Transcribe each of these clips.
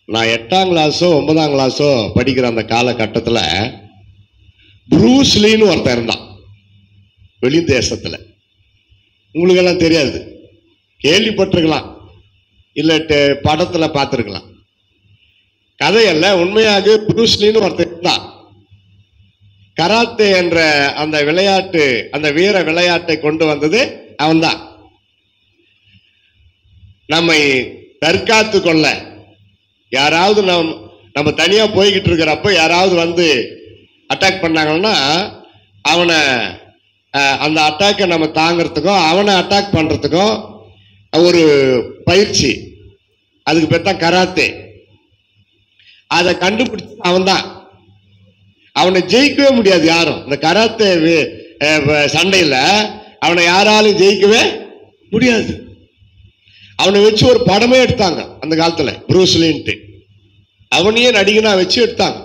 நான் எட்டாம் கிளாஸோ ஒன்பதாம் கிளாஸோ படிக்கிற அந்த காலகட்டத்தில் ப்ரூஸ்லின்னு ஒருத்தன் இருந்தான் வெளி தேசத்தில் உங்களுக்கெல்லாம் தெரியாது கேள்விப்பட்டிருக்கலாம் இல்லை படத்தில் பார்த்துருக்கலாம் கதையல்ல உண்மையாக ப்ரூஸ்லின்னு ஒருத்தன் இருந்தான் கராத்தே என்ற அந்த விளையாட்டு அந்த வீர விளையாட்டை கொண்டு வந்தது அவன்தான் நம்மை தற்காத்து கொள்ள யாராவது நம் நம்ம தனியா போய்கிட்டு இருக்கிறப்ப யாராவது வந்து அட்டாக் பண்ணாங்கன்னா அவனை அஹ், அந்த அட்டாக்கை நம்ம தாங்கிறதுக்கும் அவனை அட்டாக் பண்றதுக்கும் ஒரு பயிற்சி அதுக்கு பேர் தான் கராத்தே அதை கண்டுபிடிச்ச அவன்தான் அவனை ஜெயிக்கவே முடியாது யாரும் இந்த கராத்தே வி- அஹ், வ- சண்டையில அவனை யாராலும் ஜெயிக்கவே முடியாது அவனை வச்சு ஒரு படமே எடுத்தாங்க அந்த காலத்துல ப்ரூஸ்லின்ட்டு அவனையே நடிகனா வச்சு எடுத்தாங்க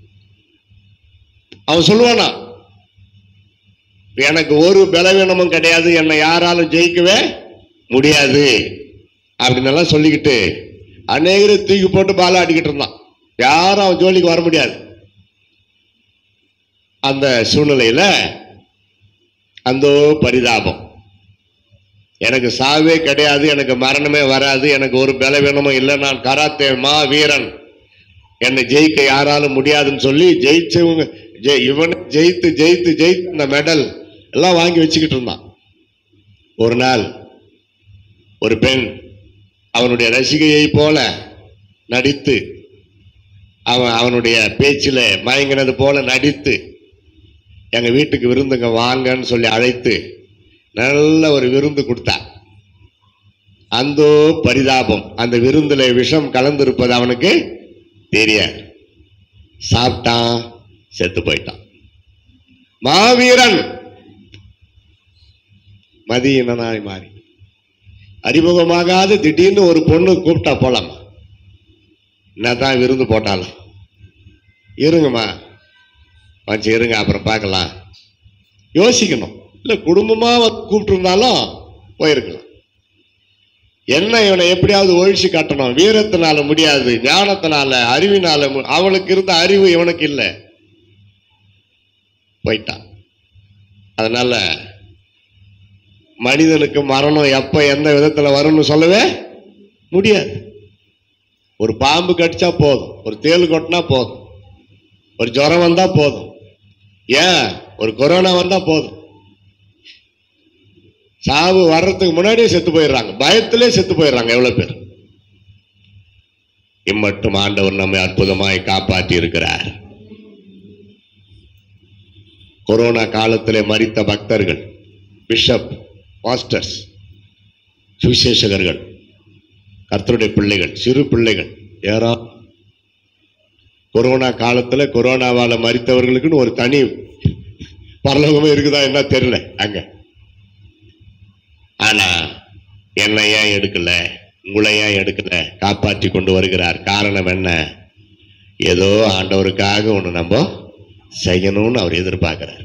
அவன் சொல்லுவானா எனக்கு ஒரு பலவீனமும் கிடையாது என்னை யாராலும் ஜெயிக்கவே முடியாது அப்படின்னு எல்லாம் சொல்லிக்கிட்டு அநேகரை தூக்கி போட்டு பால ஆடிக்கிட்டு இருந்தான் யாரும் அவன் ஜோலிக்கு வர முடியாது அந்த சூழ்நிலையில அந்த பரிதாபம் எனக்கு சாவே கிடையாது எனக்கு மரணமே வராது எனக்கு ஒரு பலவீனமும் இல்லை நான் கராத்தே மா வீரன் என்னை ஜெயிக்க யாராலும் முடியாதுன்னு சொல்லி ஜெயிச்சவங்க ஜெய் இவன் ஜெயித்து ஜெயித்து ஜெயித்து இந்த மெடல் எல்லாம் வாங்கி வச்சுக்கிட்டு இருந்தான் ஒரு நாள் ஒரு பெண் அவனுடைய ரசிகையை போல நடித்து அவன் அவனுடைய பேச்சில் மயங்கினது போல நடித்து எங்க வீட்டுக்கு விருந்துங்க வாங்கன்னு சொல்லி அழைத்து நல்ல ஒரு விருந்து கொடுத்தா அந்த பரிதாபம் அந்த விருந்துல விஷம் கலந்திருப்பது அவனுக்கு தெரியாது சாப்பிட்டான் செத்து போயிட்டான் மாவீரன் மதியினனாய் மாறி அறிமுகமாகாத திடீர்னு ஒரு பொண்ணு கூப்பிட்டா போலாமா என்னதான் விருந்து போட்டாலும் இருங்கம்மா வச்சு இருங்க அப்புறம் பார்க்கலாம் யோசிக்கணும் இல்லை குடும்பமா வந்து கூப்பிட்டு இருந்தாலும் போயிருக்கலாம் என்ன இவனை எப்படியாவது ஒழிச்சு காட்டணும் வீரத்தினால முடியாது ஞானத்தினால அறிவினால மு- அவனுக்கு இருந்த அறிவு இவனுக்கு இல்லை போயிட்டான் அதனால மனிதனுக்கு மரணம் எப்ப எந்த விதத்துல வரும்னு சொல்லவே முடியாது ஒரு பாம்பு கடிச்சா போதும் ஒரு தேள் கொட்டினா போதும் ஒரு ஜுரம் வந்தா போதும் ஏன் ஒரு கொரோனா வந்தா போதும் சாவு வர்றதுக்கு முன்னாடியே செத்து போயிடுறாங்க பயத்திலே செத்து போயிடுறாங்க எவ்வளவு பேர் இம்மட்டும் ஆண்டவர் நம்மை அற்புதமாய் காப்பாற்றி இருக்கிறார் கொரோனா காலத்திலே மரித்த பக்தர்கள் பிஷப் மாஸ்டர்ஸ் சுவிசேஷகர்கள் கர்த்தருடைய பிள்ளைகள் சிறு பிள்ளைகள் ஏறா கொரோனா காலத்துல கொரோனாவால மரித்தவர்களுக்குன்னு ஒரு தனி பரலோகமே இருக்குதா என்ன தெரியல அங்க ஆனா என்னை ஏன் எடுக்கல உங்களை ஏன் எடுக்கல காப்பாற்றி கொண்டு வருகிறார் காரணம் என்ன ஏதோ ஆண்டவருக்காக ஒண்ணு நம்ம செய்யணும்னு அவர் எதிர்பார்க்கிறார்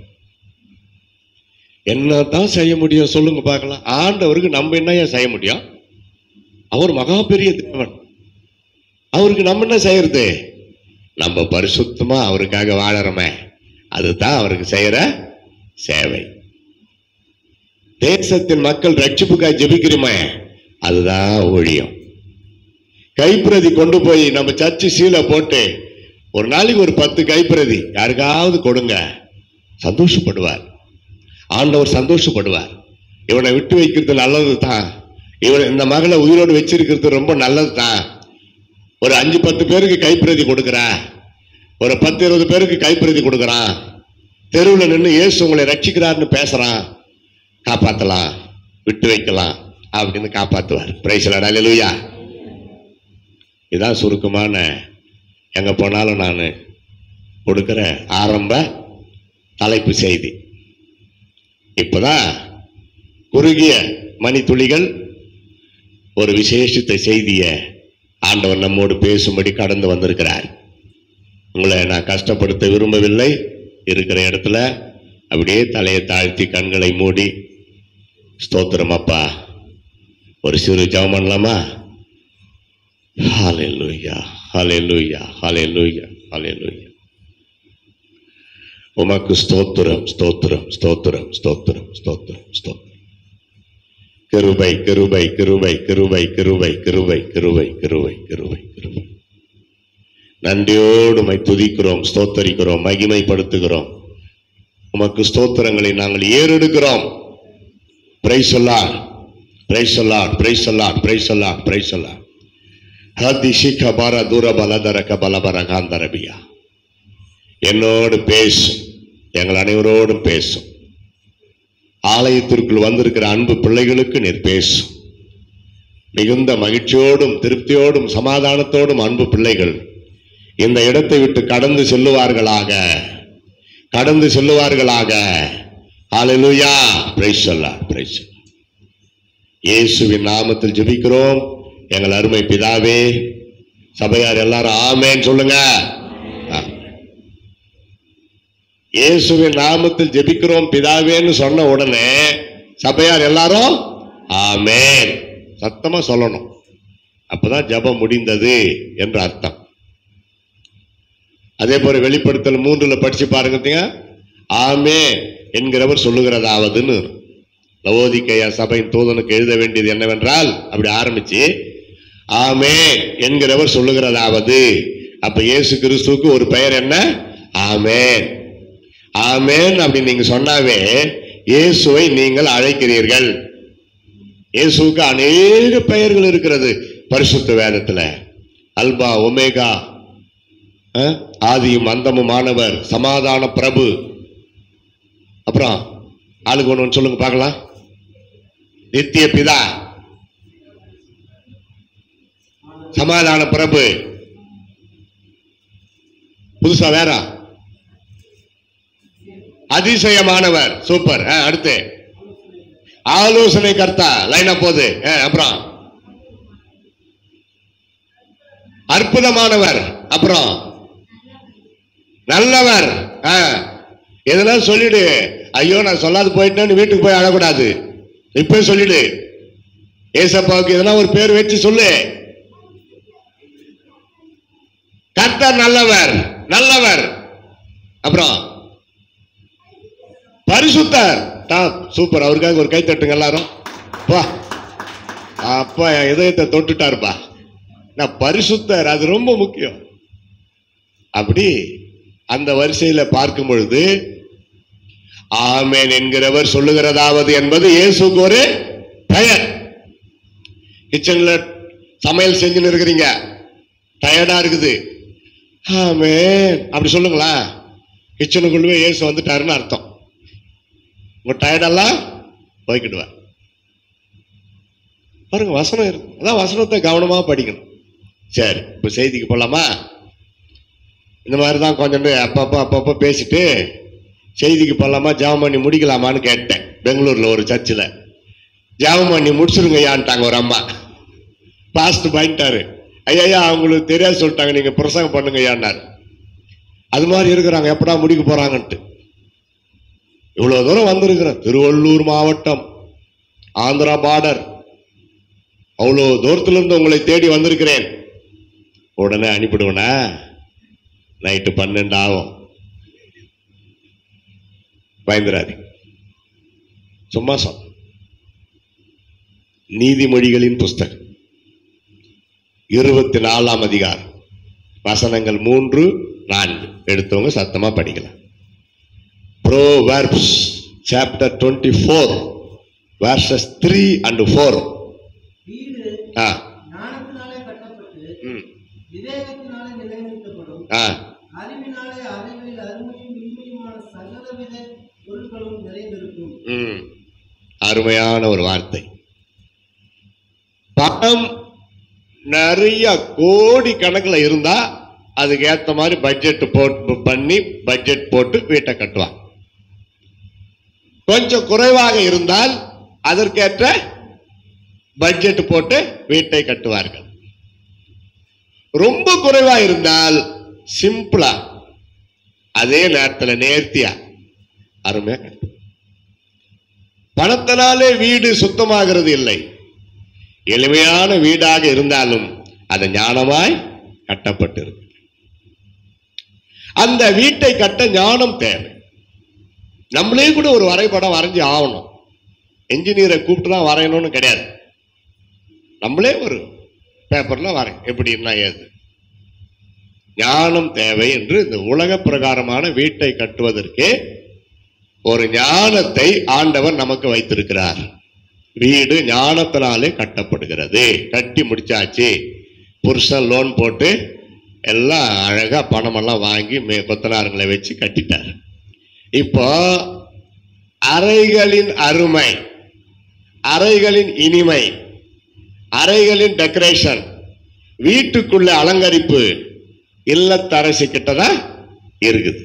என்னதான் செய்ய முடியும் சொல்லுங்க பார்க்கலாம் ஆண்டவருக்கு நம்ம என்ன ஏன் செய்ய முடியும் அவர் மகா பெரிய தேவன் அவருக்கு நம்ம என்ன செய்யறது நம்ம பரிசுத்தமா அவருக்காக வாழறோமே அதுதான் அவருக்கு செய்யற சேவை தேசத்தின் மக்கள் ரட்சிப்புக்காக ஜெபிக்கிறோமே அதுதான் ஊழியம் கைப்பிரதி கொண்டு போய் நம்ம சர்ச்சு சீலை போட்டு ஒரு நாளைக்கு ஒரு பத்து கைப்பிரதி யாருக்காவது கொடுங்க சந்தோஷப்படுவார் ஆண்டவர் சந்தோஷப்படுவார் இவனை விட்டு வைக்கிறது நல்லது தான் இவன் இந்த மகளை உயிரோடு வச்சிருக்கிறது ரொம்ப நல்லது தான் ஒரு அஞ்சு பத்து பேருக்கு கைப்பிரதி கொடுக்குறா ஒரு பத்து இருபது பேருக்கு கைப்பிரதி கொடுக்குறான் தெருவில் நின்று இயேசு உங்களை ரட்சிக்கிறார்னு பேசுறான் காப்பாத்தலாம் விட்டு வைக்கலாம் அப்படின்னு காப்பாத்துவார் பிரைஸ்லாடா லூயா இதான் சுருக்கமான எங்க போனாலும் நான் கொடுக்கிற ஆரம்ப தலைப்பு செய்தி இப்பதான் குறுகிய மணித்துளிகள் ஒரு விசேஷித்த செய்தியை ஆண்டவர் நம்மோடு பேசும்படி கடந்து வந்திருக்கிறார் உங்களை நான் கஷ்டப்படுத்த விரும்பவில்லை இருக்கிற இடத்துல அப்படியே தலையை தாழ்த்தி கண்களை மூடி ஸ்தோத்திரம் அப்பா ஒரு சிறு ஜெபம் பண்ணலாமா ஹalleluya ஹalleluya ஹalleluya ஹalleluya உமக்கு ஸ்தோத்திரம் ஸ்தோத்திரம் ஸ்தோத்திரம் ஸ்தோத்திரம் ஸ்தோத்திரம் ஸ்தோத்திரம் கிருபை கிருபை கிருபை கிருபை கிருபை கிருபை கிருபை கிருபை கிருபை கிருபை நன்றியோடு உம்மை துதிக்கிறோம் ஸ்தோத்தரிக்கிறோம் மகிமைப்படுத்துகிறோம் உமக்கு ஸ்தோத்திரங்களை நாங்கள் ஏறெடுக்கிறோம் பிரைஸ் சொல்லார் பிரைஸ் சொல்லார் பிரைஸ் சொல்லார் பிரைஸ் சொல்லார் பிரைஸ் சொல்லார் ஹதி சிக்க பார தூர பலதரக பலபர காந்தரபியா என்னோடு பேசும் எங்கள் அனைவரோடும் பேசும் ஆலயத்திற்குள் வந்திருக்கிற அன்பு பிள்ளைகளுக்கு நீர் பேசும் மிகுந்த மகிழ்ச்சியோடும் திருப்தியோடும் சமாதானத்தோடும் அன்பு பிள்ளைகள் இந்த இடத்தை விட்டு கடந்து செல்லுவார்களாக கடந்து செல்லுவார்களாக ஹalleluya பிரைஸ் அல்லாஹ் பிரைஸ் இயேசுவின் நாமத்தில் ஜெபிக்கிறோம் எங்கள் அருமை பிதாவே சபையார் எல்லாரும் ஆமென் சொல்லுங்க ஆ. இயேசுவின் நாமத்தில் ஜெபிக்கிறோம் பிதாவேன்னு சொன்ன உடனே சபையார் எல்லாரும் ஆமென் சத்தமா சொல்லணும் அப்பதான் ஜெபம் முடிந்தது என்று அர்த்தம் அதே போல வெளிப்படுத்தல் மூன்றுல படிச்சு பாருங்க ஆமே என்கிறவர் சொல்லுகிறதாவதுன்னு லவோதிக்கையா சபையின் தூதனுக்கு எழுத வேண்டியது என்னவென்றால் அப்படி ஆரம்பிச்சு ஆமே என்கிறவர் சொல்லுகிறதாவது அப்ப இயேசு கிறிஸ்துவுக்கு ஒரு பெயர் என்ன ஆமேன் ஆமேன் அப்படின்னு நீங்க சொன்னாவே இயேசுவை நீங்கள் அழைக்கிறீர்கள் இயேசுவுக்கு அநேக பெயர்கள் இருக்கிறது பரிசுத்த வேதத்துல அல்பா ஒமேகா அஹ், ஆதியும் அந்தமுமானவர் சமாதான பிரபு அப்புறம் ஆளுக்கு ஒன்று ஒன்று சொல்லுங்க பார்க்கலாம் நித்திய பிதா சமாதான பிரபு புதுசா வேற அதிசயமானவர் சூப்பர் அஹ், அடுத்து ஆலோசனை கர்த்தா லைனா போகுது அஹ், அப்புறம் அற்புதமானவர் அப்புறம் நல்லவர் ஆ, எதெல்லாம் சொல்லிடு ஐயோ நான் சொல்லாது போயிட்டேன்னு வீட்டுக்கு போய் அழக்கூடாது இப்பவே சொல்லிடு ஏசப்பாவுக்கு எதனா ஒரு பேர் வச்சு சொல்லு கர்த்தர் நல்லவர் நல்லவர் அப்புறம் பரிசுத்தர் டாப் சூப்பர் அவருக்காக ஒரு கை தட்டுங்க எல்லாரும் பா அப்பா என் இதயத்தை தொட்டுட்டாருப்பா நான் பரிசுத்தர் அது ரொம்ப முக்கியம் அப்படி அந்த வரிசையில பார்க்கும் பொழுது ஆமேன் என்கிறவர் சொல்லுகிறதாவது என்பது இயேசுக்கு ஒரு பெயர் கிச்சன்ல சமையல் செஞ்சுன்னு இருக்கிறீங்க டயர்டா இருக்குது ஆமேன் அப்படி சொல்லுங்களா கிச்சனுக்குள்ளவே இயேசு வந்துட்டாருன்னு அர்த்தம் உங்க டயர்டெல்லாம் போய்க்கிடுவார் பாருங்க வசனம் இருக்கு அதான் வசனத்தை கவனமா படிக்கணும் சரி இப்ப செய்திக்கு போலாமா இந்த மாதிரி தான் கொஞ்சம் அப்பப்போ அப்பப்போ பேசிட்டு செய்திக்கு போகலாமா ஜாபம் பண்ணி முடிக்கலாமான்னு கேட்டேன் பெங்களூர்ல ஒரு சர்ச்சில் ஜாபம் பண்ணி முடிச்சிருங்கய்யான்ட்டாங்க ஒரு அம்மா பாஸ்ட் பண்ணிட்டாரு ஐயா அவங்களுக்கு தெரியாது சொல்லிட்டாங்க நீங்க பிரசங்கம் பண்ணுங்கய்யான்னாரு அது மாதிரி இருக்கிறாங்க எப்படா முடிக்க போறாங்கன்ட்டு இவ்வளவு தூரம் வந்திருக்கிறேன் திருவள்ளூர் மாவட்டம் ஆந்திரா பார்டர் அவ்வளோ தூரத்துல இருந்து உங்களை தேடி வந்திருக்கிறேன் உடனே அனுப்பிடுவேனா நைட்டு பன்னெண்டு ஆகும் பயந்துராது சும்மா சொல் நீதிமொழிகளின் புஸ்தகம் இருபத்தி நாலாம் அதிகாரம் வசனங்கள் மூன்று நான்கு எடுத்தவங்க சத்தமா படிக்கலாம் proverbs chapter twenty four verses three and four வீடு ஆ ஞானத்தினாலே கட்டப்பட்டு ம் விவேகத்தினாலே நிலைநிறுத்தப்படும் ஆ அறிவினாலே அவைகளில் அருமையும் இன்மையுமான சகலவித பொருட்களும் நிறைந்திருக்கும் ம் அருமையான ஒரு வார்த்தை பணம் நிறைய கோடி கணக்குல இருந்தா அதுக்கு ஏத்த மாதிரி பட்ஜெட் போட்டு பண்ணி பட்ஜெட் போட்டு வீட்டை கட்டுவாங்க கொஞ்சம் குறைவாக இருந்தால் அதற்கேற்ற பட்ஜெட் போட்டு வீட்டை கட்டுவார்கள் ரொம்ப குறைவா இருந்தால் சிம்பிளா அதே நேரத்தில் நேர்த்தியா அருமையா கட்டு பணத்தினாலே வீடு சுத்தமாகிறது இல்லை எளிமையான வீடாக இருந்தாலும் அது ஞானமாய் கட்டப்பட்டிருக்கு அந்த வீட்டை கட்ட ஞானம் தேவை நம்மளே கூட ஒரு வரைபடம் வரைஞ்சி ஆகணும் என்ஜினியரை கூப்பிட்டு தான் வரையணும்னு கிடையாது நம்மளே ஒரு பேப்பர்ல வரை எப்படின்னா ஏது ஞானம் தேவை என்று இந்த உலக பிரகாரமான வீட்டை கட்டுவதற்கு ஒரு ஞானத்தை ஆண்டவர் நமக்கு வைத்திருக்கிறார் வீடு ஞானத்தினாலே கட்டப்படுகிறது கட்டி முடிச்சாச்சு புருஷன் லோன் போட்டு எல்லாம் அழகா பணமெல்லாம் வாங்கி மே கொத்தனாருங்களை வச்சு கட்டிட்டார் இப்போ அறைகளின் அருமை அறைகளின் இனிமை அறைகளின் டெக்கரேஷன் வீட்டுக்குள்ள அலங்கரிப்பு இல்லத்தரசி கிட்டதான் இருக்குது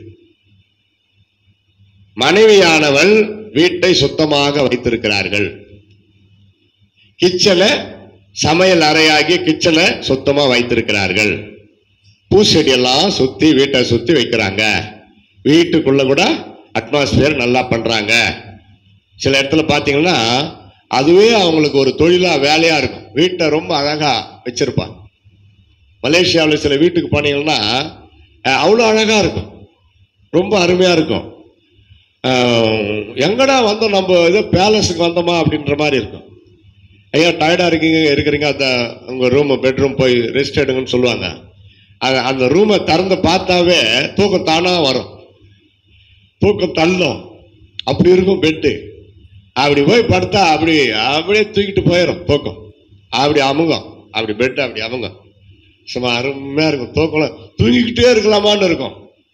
மனைவியானவள் வீட்டை சுத்தமாக வைத்திருக்கிறார்கள் கிச்சனை சமையல் அறையாகி கிச்சனை சுத்தமா வைத்திருக்கிறார்கள் பூச்செடி எல்லாம் சுத்தி வீட்டை சுத்தி வைக்கிறாங்க வீட்டுக்குள்ள கூட அட்மாஸ்பியர் நல்லா பண்றாங்க சில இடத்துல பாத்தீங்கன்னா அதுவே அவங்களுக்கு ஒரு தொழிலா வேலையா இருக்கும் வீட்டை ரொம்ப அழகா வச்சிருப்பாங்க மலேசியாவில் சில வீட்டுக்கு போனீங்கன்னா அஹ், அவ்வளோ அழகா இருக்கும் ரொம்ப அருமையா இருக்கும் அஹ், எங்கடா வந்தோம் நம்ம ஏதோ பேலஸுக்கு வந்தோமா அப்படின்ற மாதிரி இருக்கும் ஐயா டயர்டா இருக்கீங்க இருக்கிறீங்க அந்த உங்க ரூம் பெட்ரூம் போய் ரெஸ்ட் எடுங்கன்னு சொல்லுவாங்க அது- அந்த ரூமை திறந்து பார்த்தாவே தூக்கம் தானா வரும் தூக்கம் தள்ளும் அப்படி இருக்கும் பெட்டு அப்படி போய் படுத்தா அப்படி அப்படியே தூக்கிட்டு போயிடும் தூக்கம் அப்படி அமுங்கும் அப்படி பெட்டு அப்படி அமுங்கும் சும்மா அருமையா இருக்கும் தூக்கம் தூங்கிக்கிட்டே இருக்கலாமான்னு இருக்கும்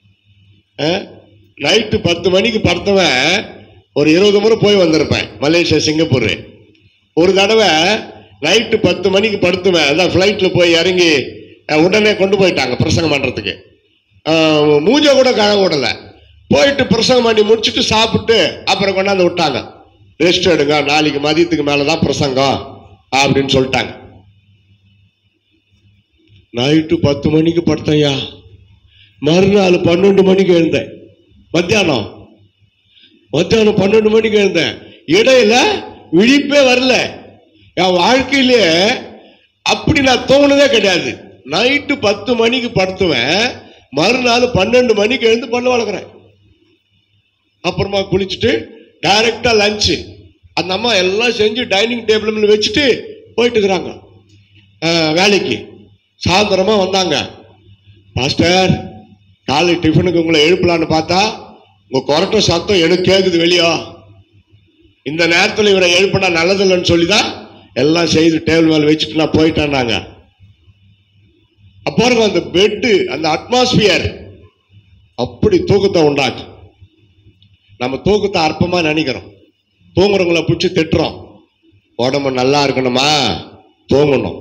நைட்டு பத்து மணிக்கு படுத்தவன் ஒரு இருபது முறை போய் வந்திருப்பேன் மலேசியா சிங்கப்பூர் ஒரு தடவை நைட்டு பத்து மணிக்கு படுத்துவேன் அதான் ஃப்ளைட்ல போய் இறங்கி அஹ், உடனே கொண்டு போயிட்டாங்க பிரசங்கம் பண்றதுக்கு அஹ், மூஞ்ச கூட கழக விடல போயிட்டு பிரசங்கம் பண்ணி முடிச்சுட்டு சாப்பிட்டு அப்புறம் கொண்டாந்து விட்டாங்க ரெஸ்ட் எடுங்க நாளைக்கு மதியத்துக்கு மேலதான் பிரசங்கம் அப்படின்னு சொல்லிட்டாங்க நைட்டு பத்து மணிக்கு படுத்தையா மறுநாள் பன்னெண்டு மணிக்கு எழுந்தேன் மத்தியானம் மத்தியானம் பன்னெண்டு மணிக்கு எழுந்தேன் இடையில விழிப்பே வரல என் வாழ்க்கையிலே அப்படி நான் தோணுதே கிடையாது நைட்டு பத்து மணிக்கு படுத்துவேன் மறுநாள் பன்னெண்டு மணிக்கு எழுந்து பல்லு வளர்க்குறேன் அப்புறமா குளிச்சுட்டு டைரக்டா லஞ்சு அந்த அம்மா எல்லாம் செஞ்சு டைனிங் டேபிள் வச்சுட்டு போயிட்டு இருக்கிறாங்க அஹ், வேலைக்கு சாயந்தரமா வந்தாங்க மாஸ்டர் காலை டிஃபனுக்கு உங்களை எழுப்பலான்னு பார்த்தா உங்க கொரட்ட சத்தம் எனக்கு கேக்குது வெளியோ இந்த நேரத்தில் இவரை எழுப்பினா நல்லதில்லைன்னு சொல்லி தான் எல்லாம் செய்து டேபிள் மேல வச்சுட்டு நான் போயிட்டேன்னாங்க அப்போ பாருங்க அந்த பெட்டு அந்த அட்மாஸ்பியர் அப்படி தூக்கத்தை உண்டாக்கும் நம்ம தூக்கத்தை அற்பமா நினைக்கிறோம் தூங்குறவங்கள பிடிச்சி திட்டுறோம் உடம்பு நல்லா இருக்கணுமா தூங்கணும்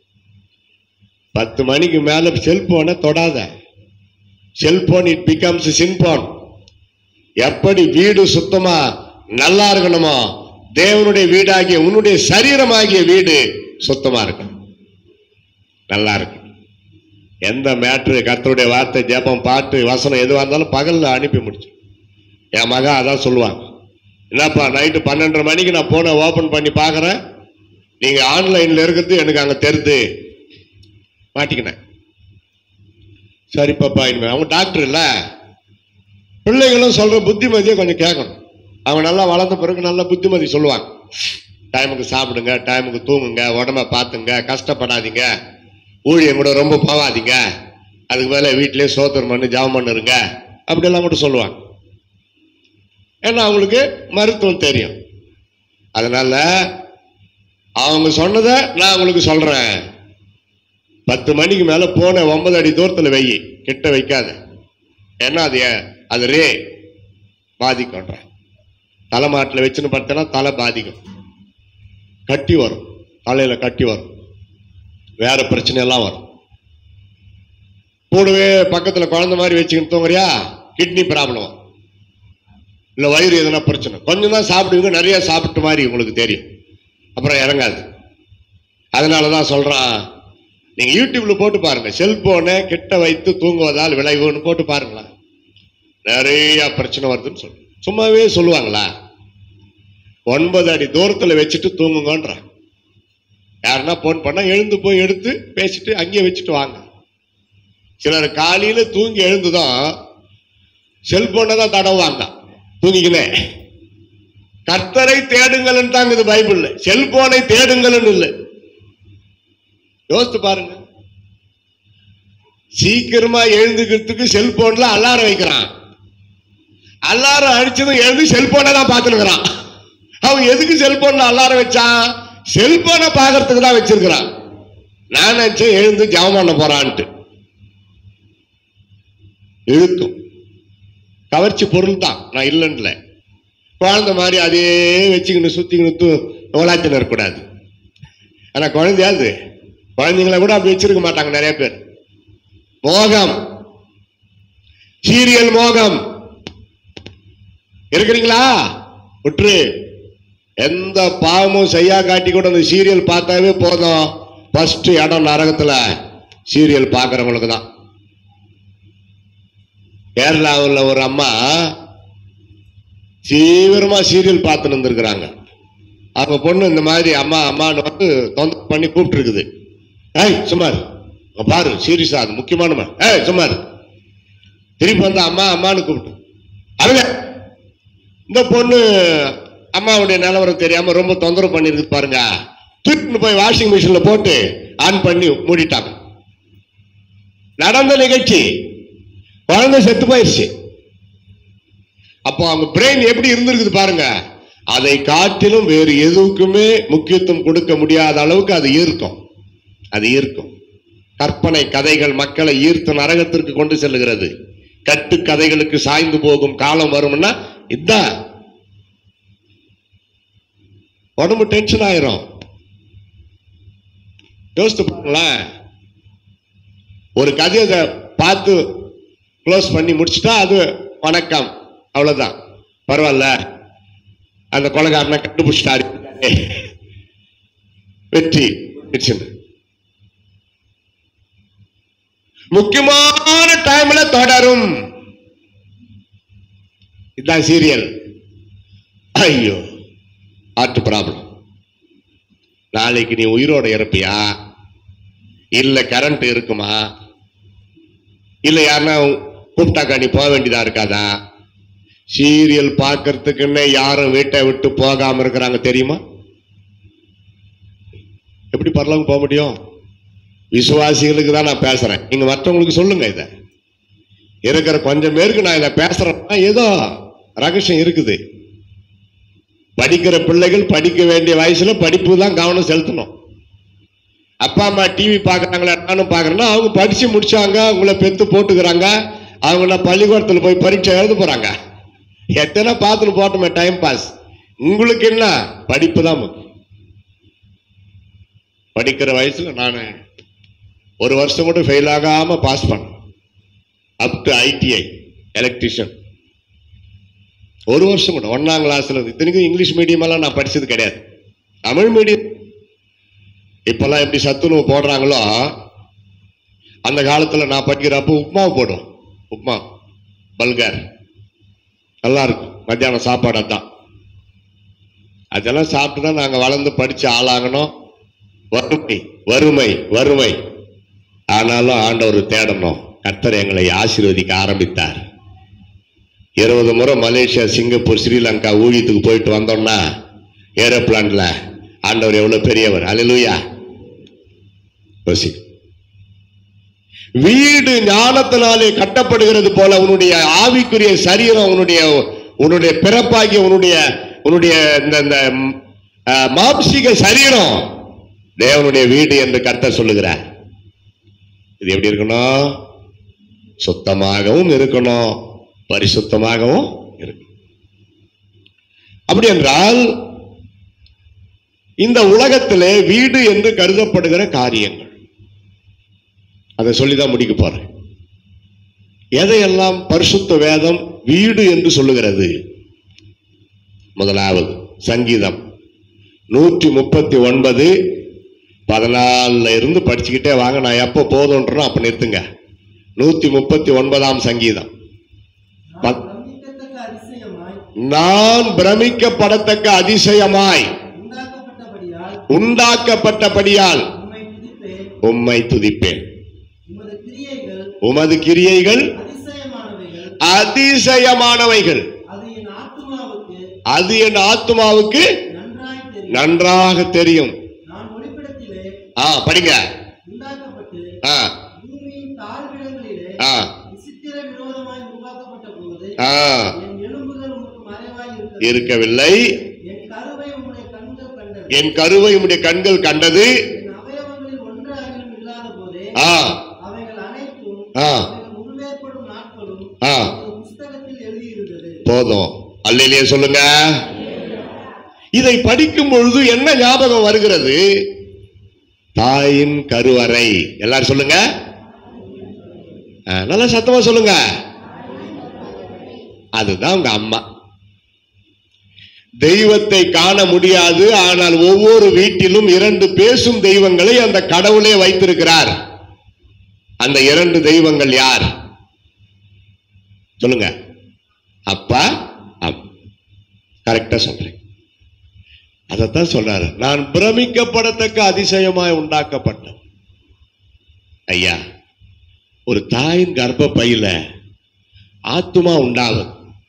பத்து மணிக்கு மேல செல்போனை தொடாத செல்போன் இட் பிகம்ஸ் சின்போன் எப்படி வீடு சுத்தமா நல்லா இருக்கணுமோ தேவனுடைய வீடாகிய உன்னுடைய சரீரமாகிய வீடு சுத்தமா இருக்கணும் நல்லா இருக்கும் எந்த மேட்ரு கர்த்தருடைய வார்த்தை ஜெபம் பாட்டு வசனம் எதுவா இருந்தாலும் பகல்ல அனுப்பி முடிச்சு என் மகன் அதான் சொல்லுவாங்க என்னப்பா நைட்டு பன்னெண்டரை மணிக்கு நான் போனை ஓபன் பண்ணி பார்க்கறேன் நீங்க ஆன்லைன்ல இருக்கிறது எனக்கு அங்க தெரியுது மாட்டிக்கினேன் சரி பாப்பா இனிமே அவங்க டாக்டர் இல்ல பிள்ளைகளும் சொல்ற புத்திமதியை கொஞ்சம் கேட்கணும் அவங்க நல்லா வளர்ந்த பிறகு நல்ல புத்திமதி சொல்லுவாங்க டைமுக்கு சாப்பிடுங்க டைமுக்கு தூங்குங்க உடம்ப பார்த்துங்க கஷ்டப்படாதீங்க ஊழியம் கூட ரொம்ப போகாதீங்க அதுக்கு மேல வீட்டிலேயே சோத்திரம் பண்ணி ஜாபம் பண்ணுருங்க அப்படியெல்லாம் கூட சொல்லுவாங்க ஏன்னா அவங்களுக்கு மருத்துவம் தெரியும் அதனால அவங்க சொன்னதை நான் உங்களுக்கு சொல்றேன் பத்து மணிக்கு மேல போன ஒன்பது அடி தூரத்துல வை கிட்ட வைக்காத ஏன்னா அது ஏ- அது ரே பாதிக்கும்ன்ற தலைமாட்டில் வச்சுன்னு பார்த்தேன்னா தலை பாதிக்கும் கட்டி வரும் தலையில கட்டி வரும் வேற பிரச்சனை எல்லாம் வரும் கூடவே பக்கத்துல குழந்தை மாதிரி வச்சுக்கிட்டு தூங்குறியா கிட்னி ப்ராப்ளம் வரும் இல்ல வயிறு எதனா பிரச்சனை கொஞ்சம் தான் சாப்பிடுவீங்க நிறைய சாப்பிட்ட மாதிரி உங்களுக்கு தெரியும் அப்புறம் இறங்காது அதனால தான் சொல்றான் நீங்க யூடியூப்ல போட்டு பாருங்க செல்போனை கிட்ட வைத்து தூங்குவதால் விளைவுன்னு போட்டு பாருங்களேன் நிறைய பிரச்சனை வருதுன்னு சொல்லு சும்மாவே சொல்லுவாங்களா ஒன்பது அடி தூரத்துல வச்சுட்டு தூங்குங்கன்ற யாருன்னா போன் பண்ணா எழுந்து போய் எடுத்து பேசிட்டு அங்கேயே வச்சுட்டு வாங்க சிலர் காலையில தூங்கி எழுந்துதான் செல்போனை தான் தடவுவாங்க தூங்கிக்கினே கர்த்தரை தேடுங்கள்னு தாங்க இது பைபிள்ல செல்போனை தேடுங்கள்னு இல்லை யோசித்து பாருங்க சீக்கிரமா எழுந்துக்கிறதுக்கு செல்போன்ல அலாரம் வைக்கிறான் அலாரம் அடிச்சதும் எழுந்து செல்போனை தான் பார்த்துருக்கிறான் அவன் எதுக்கு செல்போன்ல அலாரம் வச்சான் செல்போனை பார்க்கறதுக்கு தான் வச்சிருக்கிறான் நான் நினைச்சேன் எழுந்து ஜெபம் பண்ண போறான்ட்டு இழுக்கும் கவர்ச்சி பொருள் தான் நான் இல்லைன்னுல குழந்தை மாதிரி அதே வச்சுக்கின்னு சுத்திக்கின்னு தூ நோலாத்தின இருக்கக்கூடாது ஆனா குழந்தையாது குழந்தைங்கள கூட அப்படி வச்சிருக்க மாட்டாங்க நிறைய பேர் மோகம் சீரியல் மோகம் இருக்கிறீங்களா விட்டுரு எந்த பாவமும் செய்யா காட்டி கூட அந்த சீரியல் பார்த்தாவே போதும் ஃபர்ஸ்ட் இடம் நரகத்துல சீரியல் பார்க்கறவங்களுக்கு தான் கேரளாவில் ஒரு அம்மா தீவிரமா சீரியல் பார்த்துன்னு இருந்திருக்கிறாங்க அவங்க பொண்ணு இந்த மாதிரி அம்மா அம்மான்னு வந்து தொந்தரவு பண்ணி கூப்பிட்டு இருக்குது ஏய் சுமார் இங்க பாரு சீரியஸா அது முக்கியமான மா- ஏய் சுமார் திருப்பி வந்து அம்மா அம்மான்னு கூப்பிட்டு அவங்க இந்த பொண்ணு அம்மாவுடைய நிலவரம் தெரியாம ரொம்ப தொந்தரவு பண்ணிருக்கு பாருங்க தூக்கிட்டு போய் வாஷிங் மிஷின்ல போட்டு ஆன் பண்ணி மூடிட்டாங்க நடந்த நிகழ்ச்சி குழந்தை செத்து போயிடுச்சு அப்போ அவங்க பிரெயின் எப்படி இருந்திருக்குது பாருங்க அதை காட்டிலும் வேறு எதுக்குமே முக்கியத்துவம் கொடுக்க முடியாத அளவுக்கு அது ஈர்க்கும் அது ஈர்க்கும் கற்பனை கதைகள் மக்களை ஈர்த்து நரகத்திற்கு கொண்டு செல்லுகிறது கட்டு கதைகளுக்கு சாய்ந்து போகும் காலம் வரும்னா இதான் உடம்பு டென்ஷன் ஆயிரும் யோசித்து பாருங்களேன் ஒரு கதையை பார்த்து க்ளோஸ் பண்ணி முடிச்சுட்டா அது வணக்கம் அவ்வளவுதான் பரவாயில்ல அந்த கொலைகாரனை கண்டுபிடிச்சிட்டாரு வெற்றி முடிச்சுன்னு. முக்கியமான டைம்ல தொடரும் இதுதான் சீரியல் ஐயோ ஹார்ட் ப்ராப்ளம் நாளைக்கு நீ உயிரோட இருப்பியா இல்ல கரண்ட் இருக்குமா இல்ல யாருன்னா கூப்பிட்டாக்கா நீ போக வேண்டியதா இருக்காதா சீரியல் பார்க்கறதுக்குன்னே யாரும் வீட்டை விட்டு போகாம இருக்கிறாங்க தெரியுமா எப்படி பரலவங்க போக முடியும் விசுவாசிகளுக்கு தான் நான் பேசுறேன் நீங்க மற்றவங்களுக்கு சொல்லுங்க இதை இருக்கிற கொஞ்சம் பேருக்கு நான் இதை பேசுறேன்னா ஏதோ ரகசியம் இருக்குது படிக்கிற பிள்ளைகள் படிக்க வேண்டிய வயசுல படிப்பு தான் கவனம் செலுத்தணும் அப்பா அம்மா டிவி பார்க்கறாங்களா நானும் பார்க்கறேன்னா அவங்க படிச்சு முடிச்சாங்க அவங்கள பெத்து போட்டுக்கிறாங்க அவங்க பள்ளிக்கூடத்தில் போய் பரீட்சை எழுத போறாங்க எத்தனை பார்த்துட்டு போட்டோமே டைம் பாஸ் உங்களுக்கு என்ன படிப்பு தான் முக்கியம் படிக்கிற வயசுல நான் ஒரு வருஷம் கூட ஃபெயில் ஆகாம பாஸ் பண்ணேன் அப் டு ஐடிஐ எலக்ட்ரிஷியன் ஒரு வருஷம் கூட ஒன்னாம் கிளாஸ்ல இருந்து இத்தனைக்கும் இங்கிலீஷ் மீடியம் எல்லாம் நான் படிச்சது கிடையாது தமிழ் மீடியம் இப்பெல்லாம் எப்படி சத்துணவு போடுறாங்களோ அந்த காலத்துல நான் படிக்கிறப்போ உப்புமா போடும் உப்புமா பல்கர் நல்லா இருக்கும் மத்தியானம் சாப்பாடு அதான் அதெல்லாம் சாப்பிட்டு தான் நாங்க வளர்ந்து படிச்சு ஆளாகணும் வறுமை வறுமை வறுமை ஆனாலும் ஆண்டவர் தேடணும் கர்த்தர் எங்களை ஆசீர்வதிக்க ஆரம்பித்தார் இருபது முறை மலேசியா சிங்கப்பூர் ஸ்ரீலங்கா ஊழியத்துக்கு போயிட்டு வந்தோம்னா ஏரோப்ளான்ல ஆண்டவர் எவ்வளவு பெரியவர் அல்லேலூயா யோசி வீடு ஞானத்தினாலே கட்டப்படுகிறது போல உன்னுடைய ஆவிக்குரிய சரீரம் உன்னுடைய உன்னுடைய பிறப்பாகிய உன்னுடைய உன்னுடைய இந்த இந்த ம், ஆ, மாம்சீக சரீரம் தேவனுடைய வீடு என்று கர்த்தர் சொல்லுகிறார் இது எப்படி இருக்கணும் சுத்தமாகவும் இருக்கணும் பரிசுத்தமாகவும் இருக்கணும் அப்படி என்றால் இந்த உலகத்திலே வீடு என்று கருதப்படுகிற காரியங்கள் அதை சொல்லிதான் முடிக்க போறேன் எதையெல்லாம் பரிசுத்த வேதம் வீடு என்று சொல்லுகிறது முதலாவது சங்கீதம் நூற்றி முப்பத்தி ஒன்பது பதினாலுல இருந்து படிச்சுக்கிட்டே வாங்க நான் எப்போ போதுன்றோம் அப்ப நிறுத்துங்க நூத்தி முப்பத்தி ஒன்பதாம் சங்கீதம் நான் பிரமிக்கத்தக்க அதிசயமாய் நான் பிரமிக்கப்படத்தக்க அதிசயமாய் உண்டாக்கப்பட்டபடியால் உண்டாக்கப்பட்டபடியால் உம்மை துதிப்பேன் உம்மை துதிப்பேன் உமது கிரியைகள் உமது கிரியைகள் அதிசயமானவைகள் அதிசயமானவைகள் அது என் ஆத்துமாவுக்கு அது என் ஆத்மாவுக்கு நன்றாய் தெரியும் நன்றாக தெரியும் நான் ஒளிப்பிடத்திலே ஆ படிங்க உண்டாக்கப்பட்டு ஆ பூமியின் தாழ்விடங்களிலே ஆ விசித்திர விரோதமாய் உருவாக்கப்பட்ட போது ஆ என் எலும்புகள் உமக்கு மறைவாய் இருக்கிறது இருக்கவில்லை என் கருவை உம்முடைய கண்கள் கண்டது என் கருவை உம்முடைய கண்கள் கண்டது என் அவயவங்களில் ஒன்று அகிலும் இல்லாத போதே ஆ அவைகள் அனைத்தும் ஆ அவைகள் உருவேற்படும் நாட்களும் ஆ ஒரு புஸ்தகத்தில் எழுதியிருந்தது போதும் அல்லையிலேயே சொல்லுங்க இதை படிக்கும் பொழுது என்ன ஞாபகம் வருகிறது தாயின் கருவறை எல்லாரும் சொல்லுங்க ஆ, நல்லா சத்தமா சொல்லுங்க அதுதான் உங்க அம்மா தெய்வத்தை காண முடியாது ஆனால் ஒவ்வொரு வீட்டிலும் இரண்டு பேசும் தெய்வங்களை அந்த கடவுளே வைத்திருக்கிறார் அந்த இரண்டு தெய்வங்கள் யார் சொல்லுங்க அப்பா அம் கரெக்டா சொல்றேன் அதைத்தான் சொல்றாரு நான் பிரமிக்கப்படத்தக்க அதிசயமாய் உண்டாக்கப்பட்டேன் ஐயா ஒரு தாயின் கர்ப்பப்பையில ஆத்துமா உண்டாகுது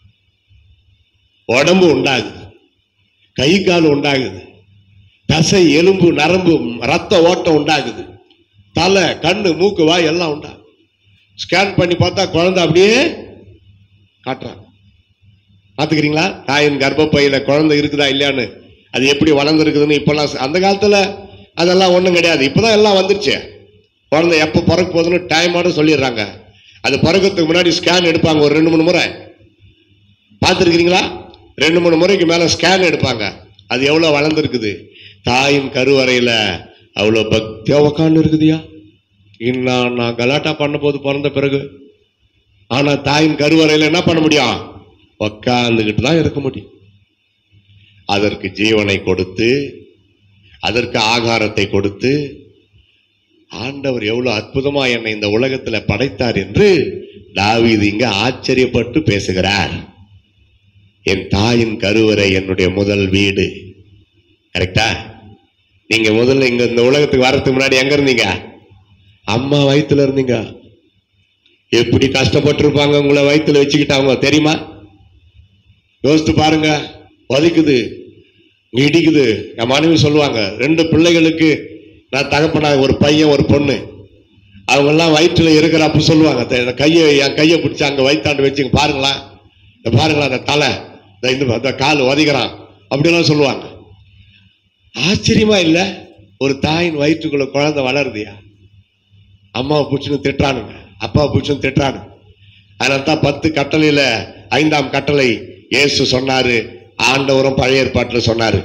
உடம்பு உண்டாகுது கை கால் உண்டாகுது தசை எலும்பு நரம்பு ரத்த ஓட்டம் உண்டாகுது தலை கண்ணு மூக்கு வாய் எல்லாம் உண்டாகுது ஸ்கேன் பண்ணி பார்த்தா குழந்தை அப்படியே காட்டுறான் பார்த்துக்கிறீங்களா தாயின் கர்ப்பப்பையில குழந்தை இருக்குதா இல்லையான்னு அது எப்படி வளர்ந்துருக்குதுன்னு இப்பெல்லாம் ச- அந்த காலத்துல அதெல்லாம் ஒன்றும் கிடையாது இப்போதான் எல்லாம் வந்துருச்சு குழந்தை எப்போ பிறக்க போகுதுன்னு டைமோட சொல்லிடுறாங்க அது பிறக்கிறதுக்கு முன்னாடி ஸ்கேன் எடுப்பாங்க ஒரு ரெண்டு மூணு முறை பார்த்துருக்கிறீங்களா ரெண்டு மூணு முறைக்கு மேலே ஸ்கேன் எடுப்பாங்க அது எவ்வளோ வளர்ந்துருக்குது தாயின் கருவறையில் அவ்வளோ பக்தியாக உக்காந்து இருக்குதுயா இன்னும் நான் கலாட்டா பண்ண போது பிறந்த பிறகு ஆனா தாயின் கருவறையில என்ன பண்ண முடியும் உக்காந்துக்கிட்டு தான் இருக்க முடியும் அதற்கு ஜீவனை கொடுத்து அதற்கு ஆகாரத்தை கொடுத்து ஆண்டவர் எவ்வளவு அற்புதமா என்னை இந்த உலகத்துல படைத்தார் என்று தாவீது இங்க ஆச்சரியப்பட்டு பேசுகிறார் என் தாயின் கருவறை என்னுடைய முதல் வீடு கரெக்டா நீங்க முதல்ல இங்க இந்த உலகத்துக்கு வர்றதுக்கு முன்னாடி எங்க இருந்தீங்க அம்மா வயித்துல இருந்தீங்க எப்படி கஷ்டப்பட்டிருப்பாங்க உங்களை வயித்துல வச்சுக்கிட்டாங்க தெரியுமா யோசித்து பாருங்க வலிக்குது இடிக்குது என் மனைவி சொல்லுவாங்க ரெண்டு பிள்ளைகளுக்கு நான் தகப்பனா ஒரு பையன் ஒரு பொண்ணு அவங்கெல்லாம் வயிற்றுல இருக்கிறப்ப சொல்லுவாங்க "த- இந்த கையை என் கையை பிடிச்சி அங்கே வயிற்றாண்டு வச்சுங்க பாருங்களா இந்த பாருங்களா அந்த தலை இந்த இந்த இந்த கால் உதைக்கிறான் அப்படிலாம் சொல்லுவாங்க ஆச்சரியமா இல்லை ஒரு தாயின் வயிற்றுக்குள்ள குழந்தை வளருதுயா அம்மாவை பிடிச்சுன்னு திட்டுறானுங்க அப்பாவை பிடிச்சுன்னு திட்டுறானுங்க அதனால தான் பத்து கட்டளையில ஐந்தாம் கட்டளை இயேசு சொன்னாரு ஆண்டவரும் பழைய ஏற்பாட்டில் சொன்னாரு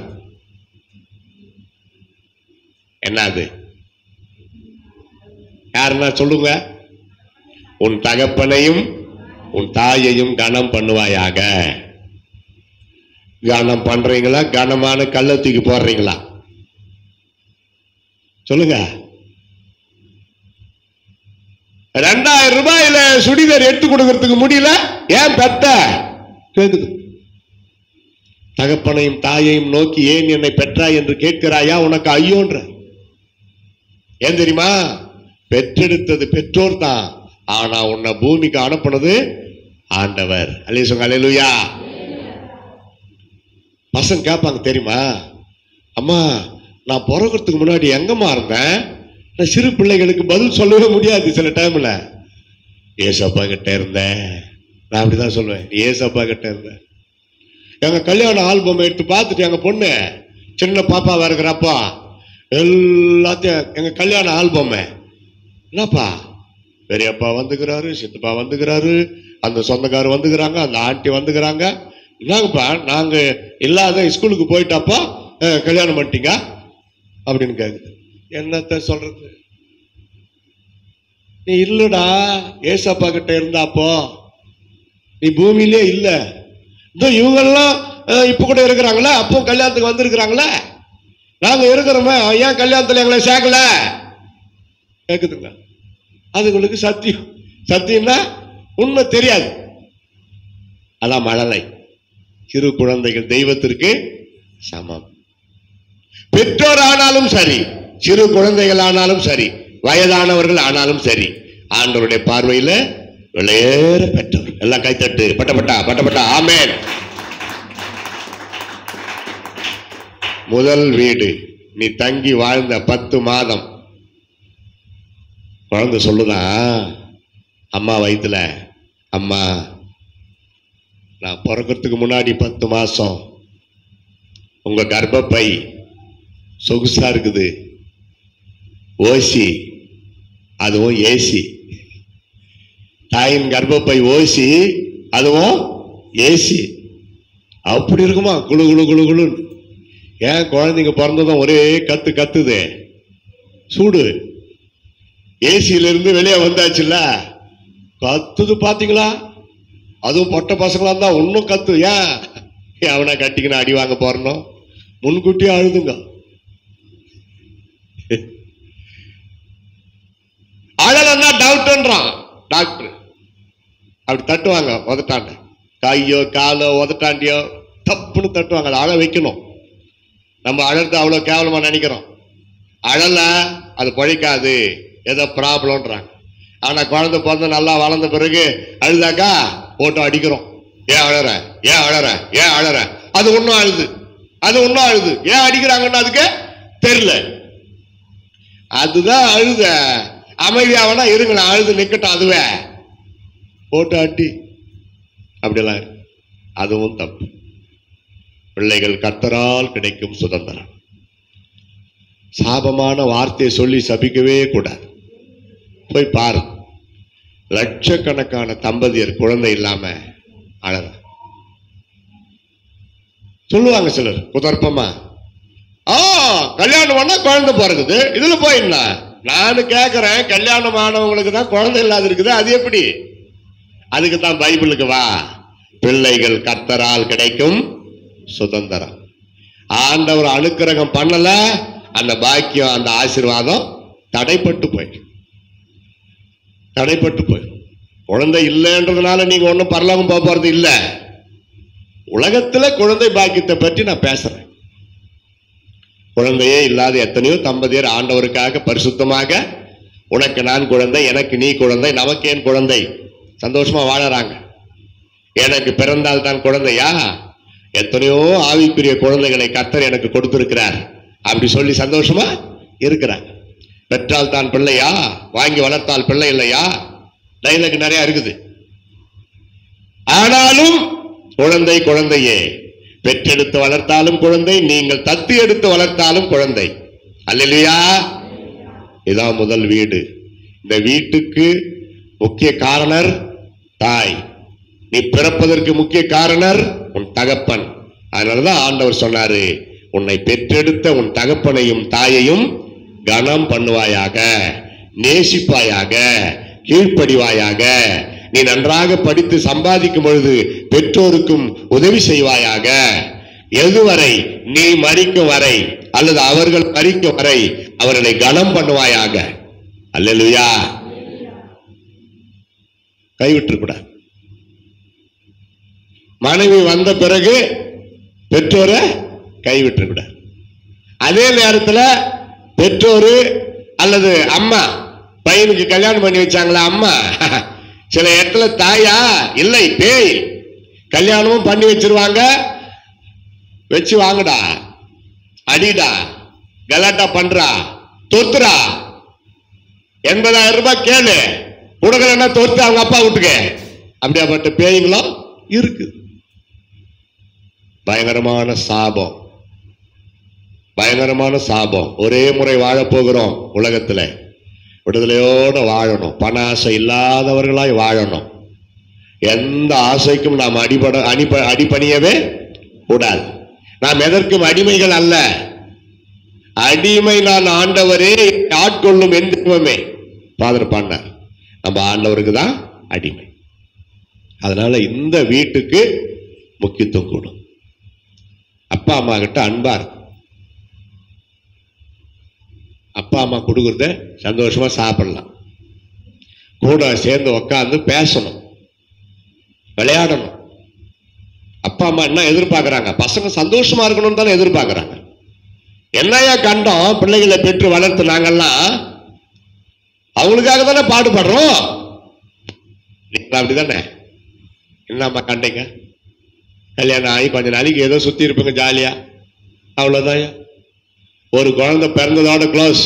என்னது யாருன்னா சொல்லுங்க உன் தகப்பனையும் உன் தாயையும் கனம் பண்ணுவாயாக கனம் பண்றீங்களா கனமான கல்லை தூக்கி போடுறீங்களா சொல்லுங்க ரெண்டாயிரம் ரூபாயில சுடிதார் எடுத்து கொடுக்கறதுக்கு முடியல ஏன் பெத்த கேக்குது தகப்பனையும் தாயையும் நோக்கி ஏன் என்னை பெற்றாய் என்று கேட்கிறாயா உனக்கு ஐயோன்ற ஏன் தெரியுமா பெற்றெடுத்தது பெற்றோர் தான் ஆனா உன்னை பூமிக்கு அனுப்புனது ஆண்டவர் அல்லையா சொல்லுங்க அல்லேலூயா பசங்க கேட்பாங்க தெரியுமா அம்மா நான் பிறக்கிறதுக்கு முன்னாடி எங்கம்மா இருந்தேன் நான் சிறு பிள்ளைகளுக்கு பதில் சொல்லவே முடியாது சில டைம்ல ஏசப்பா கிட்ட இருந்தேன் நான் அப்படிதான் சொல்லுவேன் நீ ஏசப்பா கிட்ட இருந்த எங்க கல்யாண ஆல்பம் எடுத்து பார்த்துட்டு எங்க பொண்ணு சின்ன பாப்பாவா இருக்கிறப்பா எல்லாத்தையும் எங்க கல்யாண ஆல்பம் என்னப்பா பெரியப்பா வந்துக்கிறாரு சித்தப்பா வந்துக்கிறாரு அந்த சொந்தக்காரர் வந்துக்கிறாங்க அந்த ஆண்டி வந்துக்கிறாங்க என்னங்கப்பா நாங்க இல்லாத ஸ்கூலுக்கு போயிட்டாப்பா அஹ், கல்யாணம் பண்ணிட்டீங்க அப்படின்னு கேக்குது என்னத்த சொல்றது நீ இல்லடா ஏசப்பா கிட்ட இருந்தாப்போ நீ பூமியிலே இல்ல இதோ இவங்கெல்லாம் அஹ், இப்ப கூட இருக்கிறாங்களே அப்போ கல்யாணத்துக்கு வந்திருக்கிறாங்களே நாங்க இருக்கிறோமே ஏன் கல்யாணத்துல எங்களை சேர்க்கல கேக்குதுங்க அது உங்களுக்கு சத்தியம் சத்தியம்னா உண்மை தெரியாது அதான் மழலை சிறு குழந்தைகள் தெய்வத்திற்கு சமம் பெற்றோர் ஆனாலும் சரி சிறு குழந்தைகள் ஆனாலும் சரி வயதானவர்கள் ஆனாலும் சரி ஆண்டவருடைய பார்வையில விளையேற பெற்றவர் எல்லாம் கைத்தட்டு பட்டப்பட்டா பட்டப்பட்டா ஆமேன் முதல் வீடு நீ தங்கி வாழ்ந்த பத்து மாதம் குழந்தை சொல்லுதா அம்மா வயித்துல அம்மா நான் பிறக்கிறதுக்கு முன்னாடி பத்து மாசம் உங்க கர்ப்பப்பை சொகுசா இருக்குது ஓசி அதுவும் ஏசி தாயின் கர்ப்பப்பை ஓசி அதுவும் ஏசி அப்படி இருக்குமா குளு குளு குளு குளுன்னு ஏன் குழந்தைங்க பிறந்ததும் ஒரே கத்து கத்துது சூடு ஏசியில இருந்து வெளியே வந்தாச்சுல்ல கத்துது பாத்தீங்களா அதுவும் பொட்டை பசங்களா இருந்தா இன்னும் கத்து ஏன் அவனை கட்டிக்கின்னு அடி வாங்க போறணும் முன்கூட்டியே அழுதுங்க அழலன்னா டவுட்ன்றான் டாக்டர் அப்படி தட்டுவாங்க உதட்டாண்ட கையோ காலோ உதட்டாண்டியோ தப்புன்னு தட்டுவாங்க அதை அழ வைக்கணும் நம்ம அழறது அவ்வளோ கேவலமா நினைக்கிறோம் அழல அது பழிக்காது ஏதோ ப்ராப்ளம்ன்றாங்க ஆனா குழந்தை பிறந்து நல்லா வளர்ந்த பிறகு அழுதாக்கா போட்டு அடிக்கிறோம் ஏன் அழற ஏன் அழற ஏன் அழற அது ஒன்றும் அழுது அது ஒன்றும் அழுது ஏன் அடிக்கிறாங்கன்னு அதுக்கு தெரியல அதுதான் அழுத அமைதியாவனா இருங்களேன் அழுது நிக்கட்டும் அதுவே போட்டு அடி அப்படியெல்லாம் இருக்கு. அதுவும் தப்பு பிள்ளைகள் கர்த்தரால் கிடைக்கும் சுதந்திரம் சாபமான வார்த்தையை சொல்லி சபிக்கவே கூடாது போய் பாரு லட்சக்கணக்கான தம்பதியர் குழந்தை இல்லாம அழற சொல்லுவாங்க சிலர் குதர்ப்பமா ஆ கல்யாணம் பண்ணா குழந்தை பிறகுது இதுல போய் என்ன நான் கேக்குறேன் கல்யாணம் ஆனவங்களுக்கு தான் குழந்தை இல்லாத இருக்குது அது எப்படி அதுக்கு தான் பைபிளுக்கு வா பிள்ளைகள் கர்த்தரால் கிடைக்கும் சுதந்திரம் ஆண்டவர் அனுக்கிரகம் பண்ணல அந்த பாக்கியம் அந்த ஆசீர்வாதம் தடைப்பட்டு போயிடும் தடைப்பட்டு போயிடும் குழந்தை இல்லைன்றதுனால நீங்க ஒன்றும் பரலோகம் போக போறது இல்ல உலகத்துல குழந்தை பாக்கியத்தை பற்றி நான் பேசுறேன் குழந்தையே இல்லாத எத்தனையோ தம்பதியர் ஆண்டவருக்காக பரிசுத்தமாக உனக்கு நான் குழந்தை எனக்கு நீ குழந்தை நமக்கு ஏன் குழந்தை சந்தோஷமா வாழறாங்க எனக்கு பிறந்தால் தான் குழந்தையா எத்தனையோ ஆவிக்குரிய குழந்தைகளை கர்த்தர் எனக்கு கொடுத்திருக்கிறார் அப்படி சொல்லி சந்தோஷமா இருக்கிறாங்க பெற்றால் தான் பிள்ளையா வாங்கி வளர்த்தால் பிள்ளை இல்லையா டைலாக் நிறைய இருக்குது ஆனாலும் குழந்தை குழந்தையே பெற்றெடுத்து வளர்த்தாலும் குழந்தை நீங்கள் தத்து எடுத்து வளர்த்தாலும் குழந்தை அல்லையா இதான் முதல் வீடு இந்த வீட்டுக்கு முக்கிய காரணர் தாய் நீ பிறப்பதற்கு முக்கிய காரணர் உன் தகப்பன் அதனாலதான் ஆண்டவர் சொன்னாரு உன்னை பெற்றெடுத்த உன் தகப்பனையும் தாயையும் கனம் பண்ணுவாயாக நேசிப்பாயாக கீழ்ப்படிவாயாக நீ நன்றாக படித்து சம்பாதிக்கும் பொழுது பெற்றோருக்கும் உதவி செய்வாயாக எதுவரை நீ மறிக்கும் வரை அல்லது அவர்கள் மறிக்கும் வரை அவர்களை கனம் பண்ணுவாயாக அல்லேலூயா கைவிட்டுக்கூடாது மனைவி வந்த பிறகு பெற்றோரை கைவிட்டுக்கூடாது அதே நேரத்தில் பெற்றோரு அல்லது அம்மா பையனுக்கு கல்யாணம் பண்ணி வச்சாங்களா அம்மா சில இடத்துல தாயா இல்லை பேய் கல்யாணமும் பண்ணி வச்சிருவாங்க வச்சு வாங்கடா அடிடா கலாட்டா பண்றா தொத்துறா எண்பதாயிரம் ரூபாய் கேளு கொடுக்கலன்னா தொத்து அவங்க அப்பா வீட்டுக்கு அப்படியாப்பட்ட பேய்களும் இருக்கு பயங்கரமான சாபம் பயங்கரமான சாபம் ஒரே முறை வாழப் போகிறோம் உலகத்துல விடுதலையோட வாழணும் பண ஆசை இல்லாதவர்களாய் வாழணும் எந்த ஆசைக்கும் நாம் அடிபட அடிப அடிபணியவே கூடாது நாம் எதற்கும் அடிமைகள் அல்ல அடிமை நான் ஆண்டவரே ஆட்கொள்ளும் என் தெய்வமே ஃபாதர் பாண்டார் நம்ம ஆண்டவருக்கு தான் அடிமை அதனால இந்த வீட்டுக்கு முக்கியத்துவம் கூடும் அப்பா அம்மா கிட்ட அன்பா இருக்கும் அப்பா அம்மா கொடுக்கறத சந்தோஷமா சாப்பிடலாம் கூட சேர்ந்து உட்காந்து பேசணும் விளையாடணும் அப்பா அம்மா என்ன எதிர்பார்க்கறாங்க பசங்க சந்தோஷமா இருக்கணும்னு தானே எதிர்பார்க்கறாங்க என்னையா கண்டோம் பிள்ளைகளை பெற்று வளர்த்து நாங்கெல்லாம் அவங்களுக்காக தானே பாடுபடுறோம் நீங்க அப்படிதானே என்னம்மா கண்டீங்க கல்யாணம் ஆகி கொஞ்ச நாளைக்கு ஏதோ சுத்தி இருப்பீங்க ஜாலியா அவ்வளவுதான் ஒரு குழந்தை பிறந்ததோட க்ளோஸ்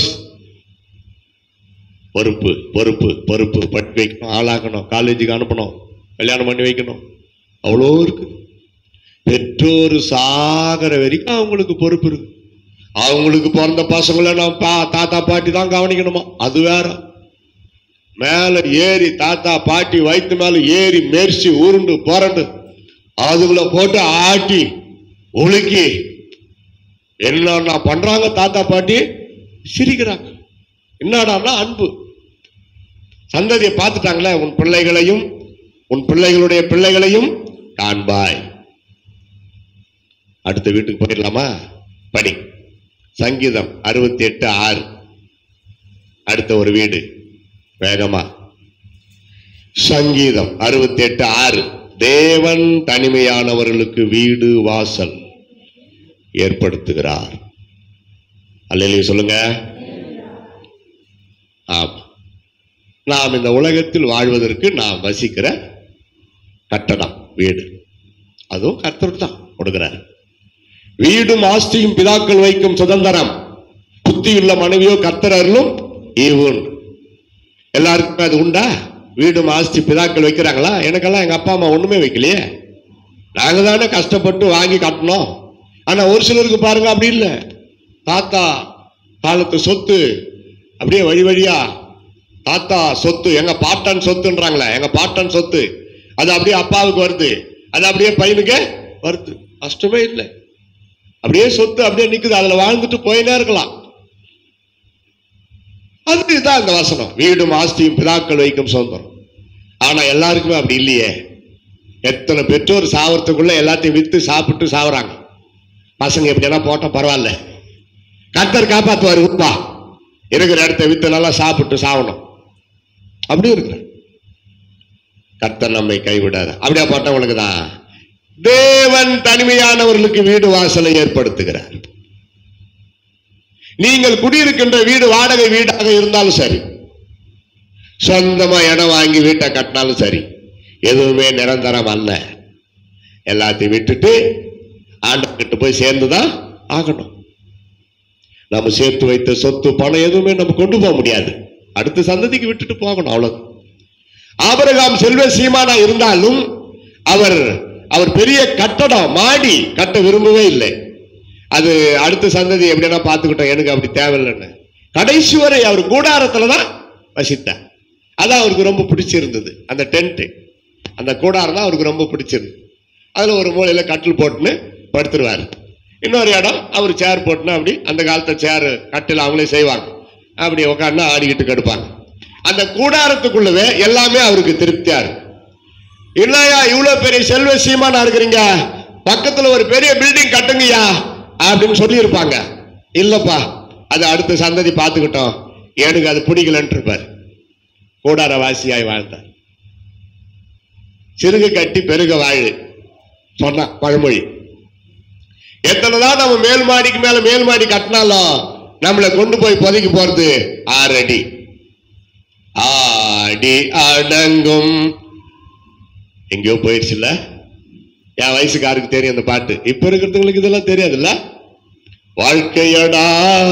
பொறுப்பு பொறுப்பு பொறுப்பு பட்டு வைக்கணும் ஆளாக்கணும் காலேஜுக்கு அனுப்பணும் கல்யாணம் பண்ணி வைக்கணும் அவ்வளோ இருக்கு பெற்றோர் சாகிற வரைக்கும் அவங்களுக்கு பொறுப்பு இருக்கு அவங்களுக்கு பிறந்த பசங்களை நம்ம பா தாத்தா பாட்டி தான் கவனிக்கணுமா அது வேற மேல ஏறி தாத்தா பாட்டி வயிற்று மேல ஏறி மெரிச்சு உருண்டு புரண்டு அதுகளை போட்டு ஆட்டி உலுக்கி என்னென்ன பண்றாங்க தாத்தா பாட்டி சிரிக்கிறாங்க என்னடான்னா அன்பு சந்ததியை பார்த்துட்டாங்களே உன் பிள்ளைகளையும் உன் பிள்ளைகளுடைய பிள்ளைகளையும் காண்பாய் அடுத்த வீட்டுக்கு போயிடலாமா படி சங்கீதம் அறுபத்தி எட்டு ஆறு அடுத்த ஒரு வீடு வேகமா சங்கீதம் அறுபத்தி எட்டு ஆறு தேவன் தனிமையானவர்களுக்கு வீடு வாசல் ஏற்படுத்துகிறார் அல்லையா சொல்லுங்க ஆமா நாம் இந்த உலகத்தில் வாழ்வதற்கு நாம் வசிக்கிற கட்டடம் வீடு அதுவும் கர்த்தர் தான் கொடுக்கிறார் வீடும் ஆஸ்தியும் பிதாக்கள் வைக்கும் சுதந்திரம் புத்தியுள்ள மனைவியோ கர்த்தர் அருளும் ஈவுன் எல்லாருக்குமே அது உண்டா வீடும் ஆஸ்தி பிதாக்கள் வைக்கிறாங்களா எனக்கெல்லாம் எங்க அப்பா அம்மா ஒண்ணுமே வைக்கலையே நாங்க தானே கஷ்டப்பட்டு வாங்கி கட்டணும் ஆனா ஒரு சிலருக்கு பாருங்க அப்படி இல்லை தாத்தா காலத்து சொத்து அப்படியே வழி வழியா தாத்தா சொத்து எங்க பாட்டன் சொத்துன்றாங்களே எங்க பாட்டன் சொத்து அது அப்படியே அப்பாவுக்கு வருது அது அப்படியே பையனுக்கு வருது கஷ்டமே இல்லை அப்படியே சொத்து அப்படியே நிக்குது அதுல வாழ்ந்துட்டு போயினே இருக்கலாம் அதுதான் அந்த வசனம் வீடும் ஆஸ்தியும் பிதாக்கள் வைக்கும் சுதந்திரம் ஆனா எல்லாருக்குமே அப்படி இல்லையே எத்தனை பெற்றோர் சாவறதுக்குள்ள எல்லாத்தையும் வித்து சாப்பிட்டு சாவறாங்க பசங்க எப்படின்னா போட்டா பரவாயில்ல கர்த்தர் காப்பாத்துவாரு உப்பா இருக்கிற இடத்த வித்து நல்லா சாப்பிட்டு சாவணும் அப்படி இருக்கிற கர்த்தர் நம்மை கைவிடாத அப்படியா போட்டவங்களுக்கு தான் தேவன் தனிமையானவர்களுக்கு வீடு வாசலை ஏற்படுத்துகிறார் நீங்கள் குடியிருக்கின்ற வீடு வாடகை வீடாக இருந்தாலும் சரி சொந்தமா இடம் வாங்கி வீட்டை கட்டினாலும் சரி எதுவுமே நிரந்தரம் அல்ல எல்லாத்தையும் விட்டுட்டு ஆண்டவர்கிட்ட போய் சேர்ந்துதான் ஆகணும் நம்ம சேர்த்து வைத்த சொத்து பணம் எதுவுமே நம்ம கொண்டு போக முடியாது அடுத்த சந்ததிக்கு விட்டுட்டு போகணும் அவ்வளவு ஆபரகாம் செல்வ சீமானா இருந்தாலும் அவர் அவர் பெரிய கட்டடம் மாடி கட்ட விரும்பவே இல்லை அது அடுத்த சந்ததி எப்படின்னா பார்த்துக்கிட்டோம் எனக்கு அப்படி தேவையில்லைன்னு கடைசி வரை அவர் கூடாரத்துல தான் வசித்தார் அதான் அவருக்கு ரொம்ப பிடிச்சிருந்தது அந்த டென்ட் அந்த கூடாரம் தான் அவருக்கு ரொம்ப பிடிச்சிருந்தது அதுல ஒரு மூலையில கட்டில் போட்டுன்னு படுத்துருவாரு இன்னொரு இடம் அவர் சேர் போட்டுன்னு அப்படி அந்த காலத்து சேர் கட்டில் அவங்களே செய்வாங்க அப்படி உட்காந்து ஆடிக்கிட்டு கெடுப்பாங்க அந்த கூடாரத்துக்குள்ளவே எல்லாமே அவருக்கு திருப்தியா இருக்கு இல்லையா இவ்வளவு பெரிய செல்வ சீமானா இருக்கிறீங்க பக்கத்துல ஒரு பெரிய பில்டிங் கட்டுங்கய்யா அப்படின்னு சொல்லி இருப்பாங்க இல்லப்பா அது அடுத்த சந்ததி பார்த்துக்கிட்டோம் எனக்கு அது பிடிக்கலன்ட்டு இருப்பார் கூடார வாசியாய் வாழ்ந்தார் சிறுக கட்டி பெருக வாழு சொன்னா பழமொழி எத்தனைதான் நம்ம மேல் மாடிக்கு மேல மேல் மாடி கட்டினாலும் நம்மளை கொண்டு போய் புதைக்கு போறது ஆறு அடி ஆடி அடங்கும் எங்கேயோ போயிடுச்சுல்ல என் வயசுக்காருக்கு தெரியும் அந்த பாட்டு இப்ப இருக்கிறவங்களுக்கு இதெல்லாம் தெரியாதுல்ல வாழ்க்கையடா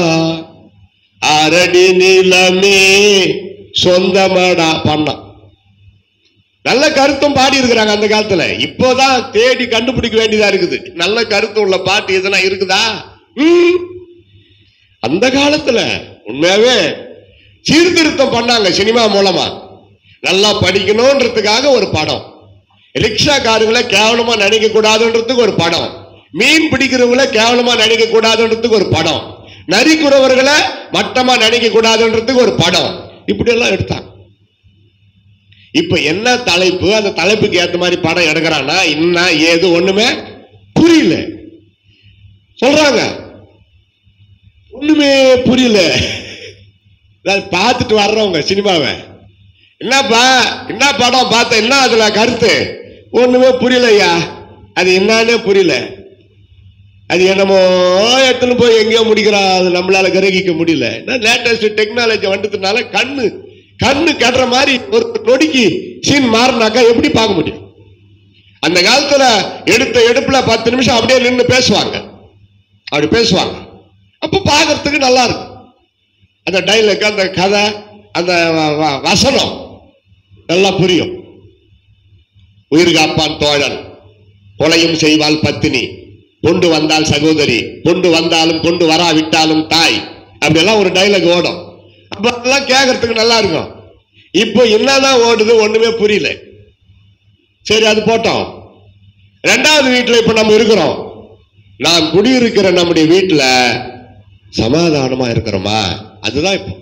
அரடி நிலமே சொந்தமடா பண்ணான் நல்ல கருத்தும் பாடி இருக்கிறாங்க அந்த காலத்துல இப்போதான் தேடி கண்டுபிடிக்க வேண்டியதா இருக்குது நல்ல கருத்து உள்ள பாட்டு எதுனா இருக்குதா ம். அந்த காலத்துல உண்மையாவே சீர்திருத்தம் பண்ணாங்க சினிமா மூலமா நல்லா படிக்கணும்ன்றதுக்காக ஒரு படம் ரிக்ஷாக்காரங்களை கேவலமா நினைக்க கூடாதுன்றதுக்கு ஒரு படம் மீன் பிடிக்கிறவங்கள கேவலமா நினைக்க கூடாதுன்றதுக்கு ஒரு படம் நரிக்குறவர்களை மட்டமா நினைக்க கூடாதுன்றதுக்கு ஒரு படம் இப்படி எல்லாம் எடுத்தாங்க இப்ப என்ன தலைப்பு அந்த தலைப்புக்கு ஏத்த மாதிரி படம் எடுக்கிறான்னா என்ன ஏது ஒண்ணுமே புரியல சொல்றாங்க ஒண்ணுமே புரியல அதாவது பார்த்துட்டு வர்றவங்க சினிமாவை என்னப்பா என்ன படம் பார்த்த என்ன அதுல கருத்து ஒண்ணுமே புரியலையா அது என்னன்னே புரியல அது என்னமோ எடுத்துன்னு போய் எங்கேயோ முடிக்கிறான் அது நம்மளால கிரகிக்க முடியல லேட்டஸ்ட் டெக்னாலஜி வந்ததுனால கண்ணு கண்ணு கட்டுற மாதிரி ஒரு நொடிக்கு சீன் மாறினாக்கா எப்படி பார்க்க முடியும் அந்த காலத்துல எடுத்த எடுப்புல பத்து நிமிஷம் அப்படியே நின்று பேசுவாங்க அப்படி பேசுவாங்க அப்ப பார்க்கறதுக்கு நல்லா இருக்கும் அந்த டைலாக் அந்த கதை அந்த வ- வ- வசனம் நல்லா புரியும் உயிர் காப்பான் தோழன் கொலையும் செய்வாள் பத்தினி கொண்டு வந்தால் சகோதரி கொண்டு வந்தாலும் கொண்டு வராவிட்டாலும் தாய் அப்படியெல்லாம் ஒரு டைலாக் ஓடும் அப்ப அதெல்லாம் கேட்கறதுக்கு நல்லா இருக்கும் இப்போ என்னதான் ஓடுது ஒண்ணுமே புரியல சரி அது போட்டோம் ரெண்டாவது வீட்டுல இப்ப நம்ம இருக்கிறோம் நாம் குடியிருக்கிற நம்முடைய வீட்டுல சமாதானமா இருக்கிறோமா அதுதான் இப்போ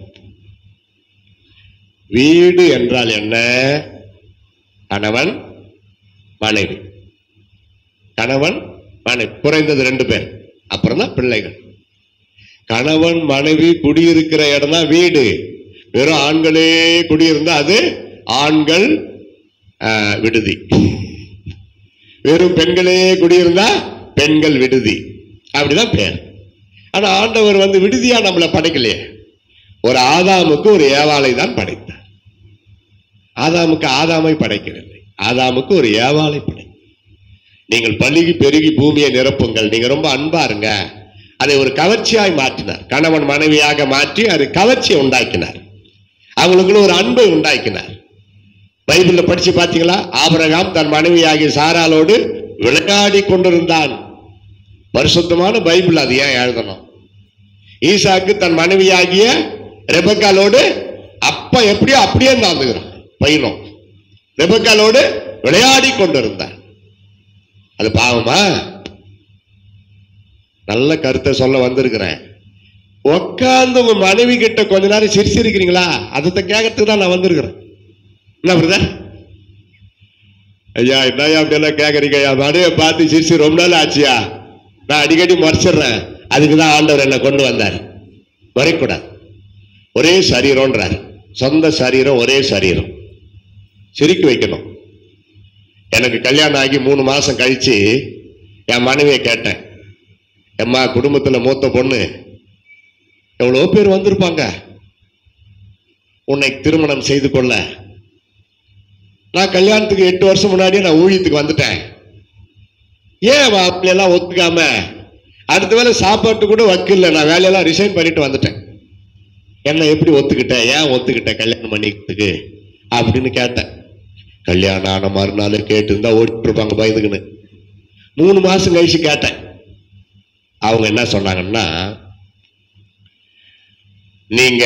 வீடு என்றால் என்ன கணவன் மனைவி கணவன் மனைவி குறைந்தது ரெண்டு பேர் அப்புறம் தான் பிள்ளைகள் கணவன் மனைவி குடியிருக்கிற இடம் தான் வீடு வெறும் ஆண்களே குடியிருந்தா அது ஆண்கள் ஆஹ், விடுதி வெறும் பெண்களே குடியிருந்தா பெண்கள் விடுதி அப்படிதான் பேர் ஆனா ஆண்டவர் வந்து விடுதியா நம்மளை படைக்கலையே ஒரு ஆதாமுக்கு ஒரு ஏவாளை தான் படைத்தார் ஆதாமுக்கு ஆதாமை படைக்கவில்லை ஆதாமுக்கு ஒரு ஏவாளை படை நீங்கள் பழுகி பெருகி பூமியை நிரப்புங்கள் நீங்க ரொம்ப அன்பா இருங்க அதை ஒரு கவர்ச்சியாய் மாற்றினார் கணவன் மனைவியாக மாற்றி அது கவர்ச்சியை உண்டாக்கினார் அவங்களுக்குள்ள ஒரு அன்பை உண்டாக்கினார் பைபிள்ல படிச்சு பாத்தீங்களா ஆபிரகாம் தன் மனைவியாகிய சாராளோடு விளையாடி கொண்டிருந்தான் பரிசுத்தமான பைபிள் அது ஏன் எழுதணும் ஈசாக்கு தன் மனைவியாகிய ரெபக்காலோடு அப்ப எப்படியோ அப்படியே நடந்துகிறான் பையனும் ரெபக்காலோடு விளையாடி கொண்டிருந்தான் அது பாவமா நல்ல கருத்தை சொல்ல வந்திருக்கிறேன் உட்கார்ந்து உங்க மனைவி கிட்ட கொஞ்ச நேரம் சிரிச்சிருக்கிறீங்களா அதை கேட்கறதுக்கு தான் நான் வந்திருக்கிறேன் என்ன பிரதர் ஐயா என்னய்யா அப்படியெல்லாம் கேட்கறீங்க ஐயா மனைவியை பார்த்து சிரிச்சு ரொம்ப நாள் ஆச்சியா நான் அடிக்கடி மறைச்சிடுறேன் அதுக்கு தான் ஆண்டவர் என்னை கொண்டு வந்தார் மறைக்கூடாது ஒரே சரீரம்ன்றார் சொந்த சரீரம் ஒரே சரீரம் சிரிக்க வைக்கணும் எனக்கு கல்யாணம் ஆகி மூணு மாசம் கழிச்சு என் மனைவியை கேட்டேன் எம்மா குடும்பத்துல மூத்த பொண்ணு எவ்வளோ பேர் வந்திருப்பாங்க உன்னை திருமணம் செய்து கொள்ள நான் கல்யாணத்துக்கு எட்டு வருஷம் முன்னாடியே நான் ஊழியத்துக்கு வந்துட்டேன் ஏன் அவ அப்படியெல்லாம் ஒத்துக்காம அடுத்த வேளை சாப்பாட்டு கூட வக்கில்ல நான் வேலையெல்லாம் ரிசைன் பண்ணிட்டு வந்துட்டேன் என்ன எப்படி ஒத்துக்கிட்டேன் ஏன் ஒத்துக்கிட்டேன் கல்யாணம் பண்ணிக்கிறதுக்கு அப்படின்னு கேட்டேன் கல்யாணம் ஆன மறுநாள் கேட்டு இருந்தா ஓடிட்டு இருப்பாங்க பயந்துக்குன்னு மூணு மாசம் கழிச்சு கேட்டேன் அவங்க என்ன சொன்னாங்கன்னா நீங்க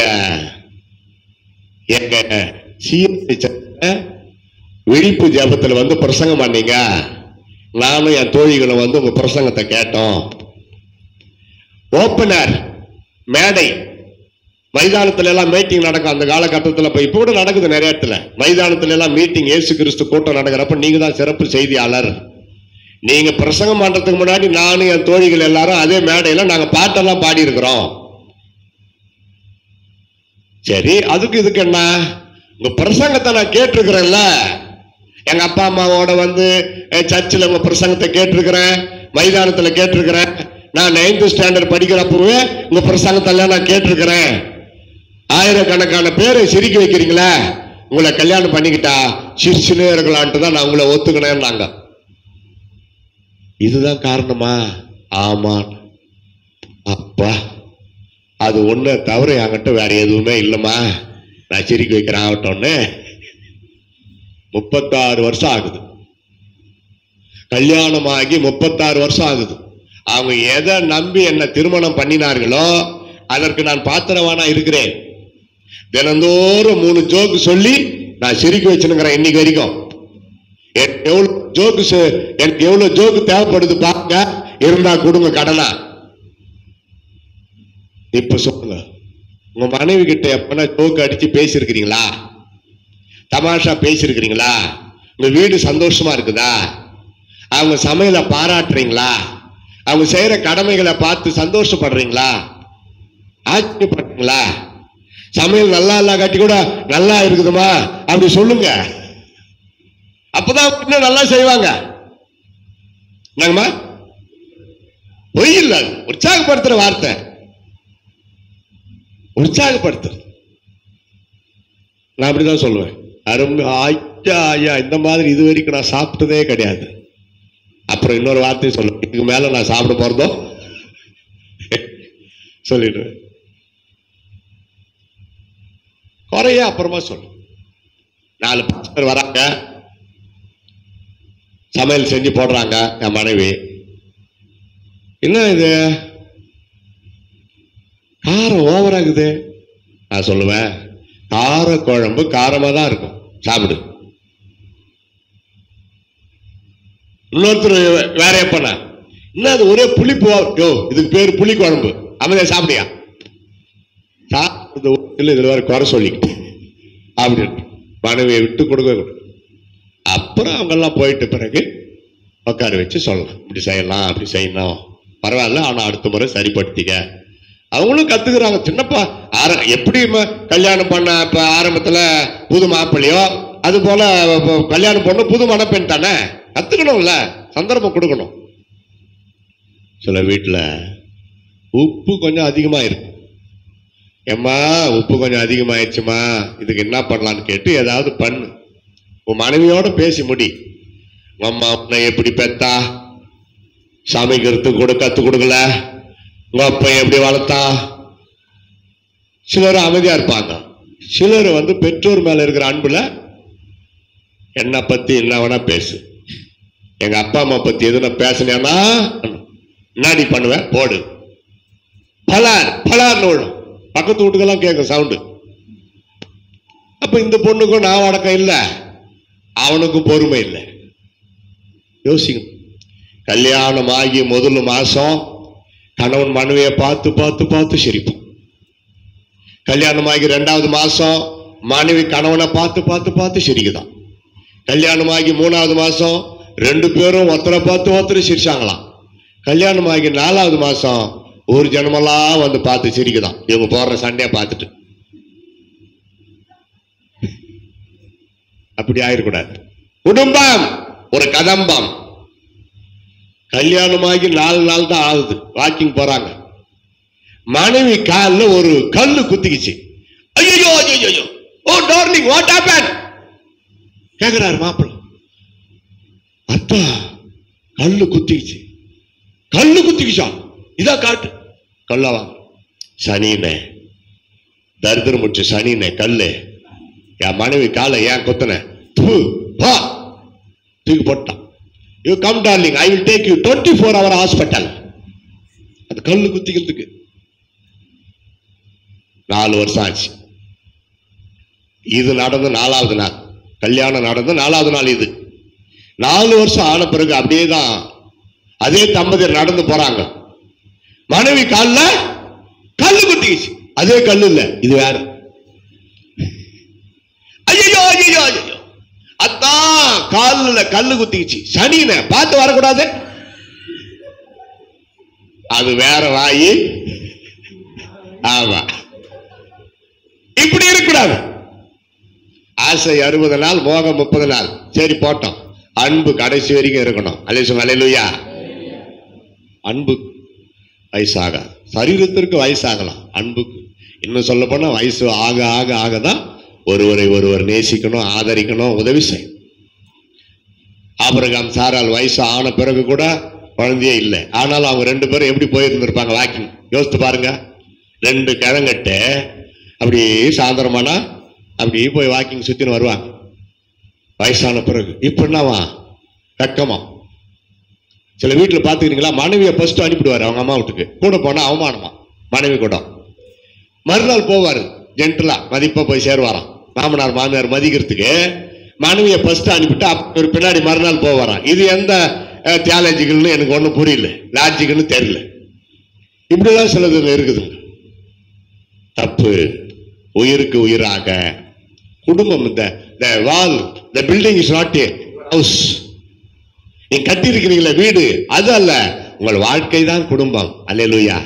எங்க சிஎம்சி விழிப்பு ஜபத்துல வந்து பிரசங்கம் பண்ணீங்க நானும் என் தோழிகளும் வந்து உங்க பிரசங்கத்தை கேட்டோம் ஓப்பனர் மேடை மைதானத்துல எல்லாம் மீட்டிங் நடக்கும் அந்த காலகட்டத்தில் இப்ப இப்ப கூட நடக்குது நிறைய இடத்துல மைதானத்துல எல்லாம் மீட்டிங் இயேசு கிறிஸ்து கூட்டம் நடக்கிறப்ப நீங்க தான் சிறப்பு செய்தியாளர் நீங்க பிரசங்கம் பண்றதுக்கு முன்னாடி நானும் என் தோழிகள் எல்லாரும் அதே மேடையில நாங்க பாட்டெல்லாம் பாடி இருக்கிறோம் சரி அதுக்கு இதுக்கு என்ன உங்க பிரசங்கத்தை நான் கேட்டிருக்கிறேன்ல எங்க அப்பா அம்மாவோட வந்து அஹ், சர்ச்சில் உங்க பிரசங்கத்தை கேட்டிருக்கிறேன் மைதானத்துல கேட்டிருக்கிறேன் நான் நைன்த் ஸ்டாண்டர்ட் படிக்கிறப்பவே உங்க பிரசங்கத்தெல்லாம் நான் கேட்டிருக்கிறேன் ஆயிரக்கணக்கான பேரை சிரிக்க வைக்கிறீங்களே உங்களை கல்யாணம் பண்ணிக்கிட்டா சிரிச்சுனே இருக்கலான்ட்டு தான் நான் உங்களை ஒத்துக்கினேன்னாங்க இதுதான் காரணமா ஆமா அப்பா அது ஒண்ணு தவிர என்கிட்ட வேற எதுவுமே இல்லைம்மா நான் சிரிக்க வைக்கிறேன் ஆகட்டும்னு முப்பத்தாறு வருஷம் ஆகுது கல்யாணமாகி முப்பத்தாறு வருஷம் ஆகுது அவங்க எதை நம்பி என்ன திருமணம் பண்ணினார்களோ அதற்கு நான் பாத்திரவானா இருக்கிறேன் தினந்தோறும் மூணு ஜோக்கு சொல்லி நான் சிரிக்க வச்சுனுங்கிறேன் இன்னைக்கு வரைக்கும் எனக்கு எவ்வளவு ஜோக்கு சொ- எனக்கு எவ்வளவு ஜோக்கு தேவைப்படுது பாருங்க இருந்தா கொடுங்க கடனா இப்ப சொல்லுங்க உங்க மனைவி கிட்ட எப்பனா ஜோக்கு அடிச்சு பேசியிருக்கிறீங்களா தமாஷா பேசியிருக்கிறீங்களா உங்க வீடு சந்தோஷமா இருக்குதா அவங்க சமையலை பாராட்டுறீங்களா அவங்க செய்யற கடமைகளை பார்த்து சந்தோஷப்படுறீங்களா ஆச்சரியப்படுறீங்களா சமையல் நல்லா இல்ல காட்டி கூட நல்லா இருக்குதுமா அப்படி சொல்லுங்க அப்பதான் இன்னும் நல்லா செய்வாங்க என்னங்கம்மா பொய் இல்ல அது. உற்சாகப்படுத்துற வார்த்தை உற்சாகப்படுத்துறது நான் அப்படிதான் சொல்லுவேன் அருமை ஐயா ஐயா இந்த மாதிரி இது வரைக்கும் நான் சாப்பிட்டதே கிடையாது அப்புறம் இன்னொரு வார்த்தையை சொல்லுவேன் இதுக்கு மேல நான் சாப்பிட போறதோ சொல்லிடுவேன் குறைய அப்புறமா சொல்லு நாலு பத்து பேர் வராங்க சமையல் செஞ்சு போடுறாங்க என் மனைவி என்ன இது காரம் ஓவராகுது நான் சொல்லுவேன் கார குழம்பு காரமா தான் இருக்கும் சாப்பிடு இன்னொருத்தர் வேற எப்பனா என்ன அது ஒரே புளிப்பு யோ இதுக்கு பேர் புளி குழம்பு அமைதியா சாப்பிடியா சாப்பிடுறது இல்லை இதுல வேற குறை சொல்லிக்கிட்டு அப்படின்னு மனைவியை விட்டு கொடுக்க கூடாது. அப்புறம் அவங்க எல்லாம் போயிட்ட பிறகு உட்கார வச்சு சொல்லலாம் இப்படி செய்யலாம் அப்படி செய்யணும் பரவாயில்ல ஆனா அடுத்த முறை சரிப்படுத்திக்க அவங்களும் கத்துக்கிறாங்க சின்னப்பா ஆர எப்படி ம- கல்யாணம் பண்ண இப்ப ஆரம்பத்துல புது மாப்பிள்ளையோ அது போல இப்ப கல்யாணம் பொண்ணு புது மணப்பெண் தானே கத்துக்கணும்ல சந்தர்ப்பம் கொடுக்கணும் சில வீட்டுல உப்பு கொஞ்சம் அதிகமா இருக்கு ஏம்மா உப்பு கொஞ்சம் அதிகமாயிடுச்சுமா இதுக்கு என்ன பண்ணலான்னு கேட்டு ஏதாவது பண்ணு உன் மனைவியோட பேசி முடி உன் அம்மா உன்னை எப்படி பெத்தா சமைக்கிறதுக்கு கூட கத்து கொடுக்கல உங்க அப்பா எப்படி வளர்த்தா சிலர் அமைதியா இருப்பாங்க சிலர் வந்து பெற்றோர் மேல இருக்கிற அன்புல என்னை பத்தி என்ன வேணா பேசு எங்க அப்பா அம்மா பத்தி எதுனா பேசினேன்னா என்னடி பண்ணுவேன் போடு பலார் பலார்னு விழும் பக்கத்து வீட்டுக்கெல்லாம் கேட்கும் சவுண்டு அப்ப இந்த பொண்ணுக்கும் நான் அடக்கம் இல்லை அவனுக்கும் பொறுமை இல்லை யோசிக்கணும் கல்யாணம் ஆகி முதல் மாசம் கணவன் மனைவியை பார்த்து பார்த்து பார்த்து சிரிப்போம் கல்யாணம் ஆகி ரெண்டாவது மாசம் மனைவி கணவனை பார்த்து பார்த்து பார்த்து சிரிக்குதான் கல்யாணம் ஆகி மூணாவது மாசம் ரெண்டு பேரும் ஒருத்தரை பார்த்து ஒருத்தர் சிரிச்சாங்களாம் கல்யாணம் ஆகி நாலாவது மாசம் ஒரு ஜனமெல்லாம் வந்து பார்த்து சிரிக்குதான் இவங்க போடுற சண்டையை பார்த்துட்டு அப்படி ஆயிடக்கூடாது குடும்பம் ஒரு கதம்பம் கல்யாணமாகி நாலு நாள் தான் ஆகுது வாக்கிங் போறாங்க மனைவி கால்ல ஒரு கல்லு குத்திக்கிச்சு ஐயோ ஐயோ ஓ டார்லிங் வாட் ஹேப்பன் கேக்குறாரு மாப்பிள்ள அத்தா கல்லு குத்திக்கிச்சு கல்லு குத்திக்கிச்சா இதா காட்டு கல்லவா சனினே தரித்திரம் முடிச்ச சனினே கல்லு என் மனைவி காலை ஏன் குத்தன தூ, வா தூக்கி போட்டான் you come darling I will take you twenty four hour hospital அது கல்லு குத்திக்கிறதுக்கு நாலு வருஷம் ஆச்சு இது நடந்து நாலாவது நாள் கல்யாணம் நடந்து நாலாவது நாள் இது நாலு வருஷம் ஆன பிறகு அப்படியே தான் அதே தம்பதியர் நடந்து போறாங்க மனைவி கால்ல கல்லு குத்திக்கிச்சு அதே கல்லு இல்ல இது வேற ஐயோ ஐயோ ஐயோ அதான் கால்ல கல்லு குத்திக்கிச்சு சனின பார்த்து வரக்கூடாது அது வேற வாயி ஆமா இப்படி இருக்கக்கூடாது ஆசை அறுபது நாள் மோகம் முப்பது நாள் சரி போட்டோம் அன்பு கடைசி வரைக்கும் இருக்கணும் அலேசுங்க அலையிலுயா அன்பு வயசாகாது சரீரத்திற்கு வயசாகலாம் அன்புக்கு இன்னும் சொல்ல போனா வயசு ஆக ஆக ஆக தான் ஒருவரை ஒருவர் நேசிக்கணும் ஆதரிக்கணும் உதவி செய்யணும் ஆபிரகாம் சாரால் வயசு ஆன பிறகு கூட குழந்தையே இல்லை ஆனாலும் அவங்க ரெண்டு பேரும் எப்படி போயிருந்திருப்பாங்க வாக்கிங் யோசித்து பாருங்க ரெண்டு கிழங்கட்டு அப்படி சாயந்தரமானா அப்படி போய் வாக்கிங் சுத்தின்னு வருவாங்க வயசான பிறகு இப்ப என்னவா வெக்கமா சில வீட்டுல பாத்துக்கிறீங்களா மனைவியை ஃபர்ஸ்ட் அனுப்பிடுவாரு அவங்க அம்மா வீட்டுக்கு கூட போனா அவமானமா மனைவி கூட மறுநாள் போவாரு ஜென்டலா மதிப்பா போய் சேருவாராம் மாமனார் மாமியார் மதிக்கிறதுக்கு மனைவியை ஃபர்ஸ்ட் அனுப்பிட்டு அப்புறம் பின்னாடி மறுநாள் போவாராம் இது எந்த தியாலஜிக்கல்னு எனக்கு ஒன்றும் புரியல லாஜிக்கல்னு தெரியல இப்படிலாம் சிலது இருக்குதுங்க தப்பு உயிருக்கு உயிராக குடும்பம் இந்த the wall the building is not a house நீங்க கட்டி இருக்கிறீங்களா வீடு அது அல்ல உங்கள் வாழ்க்கை தான் குடும்பம் அல்லேலூயா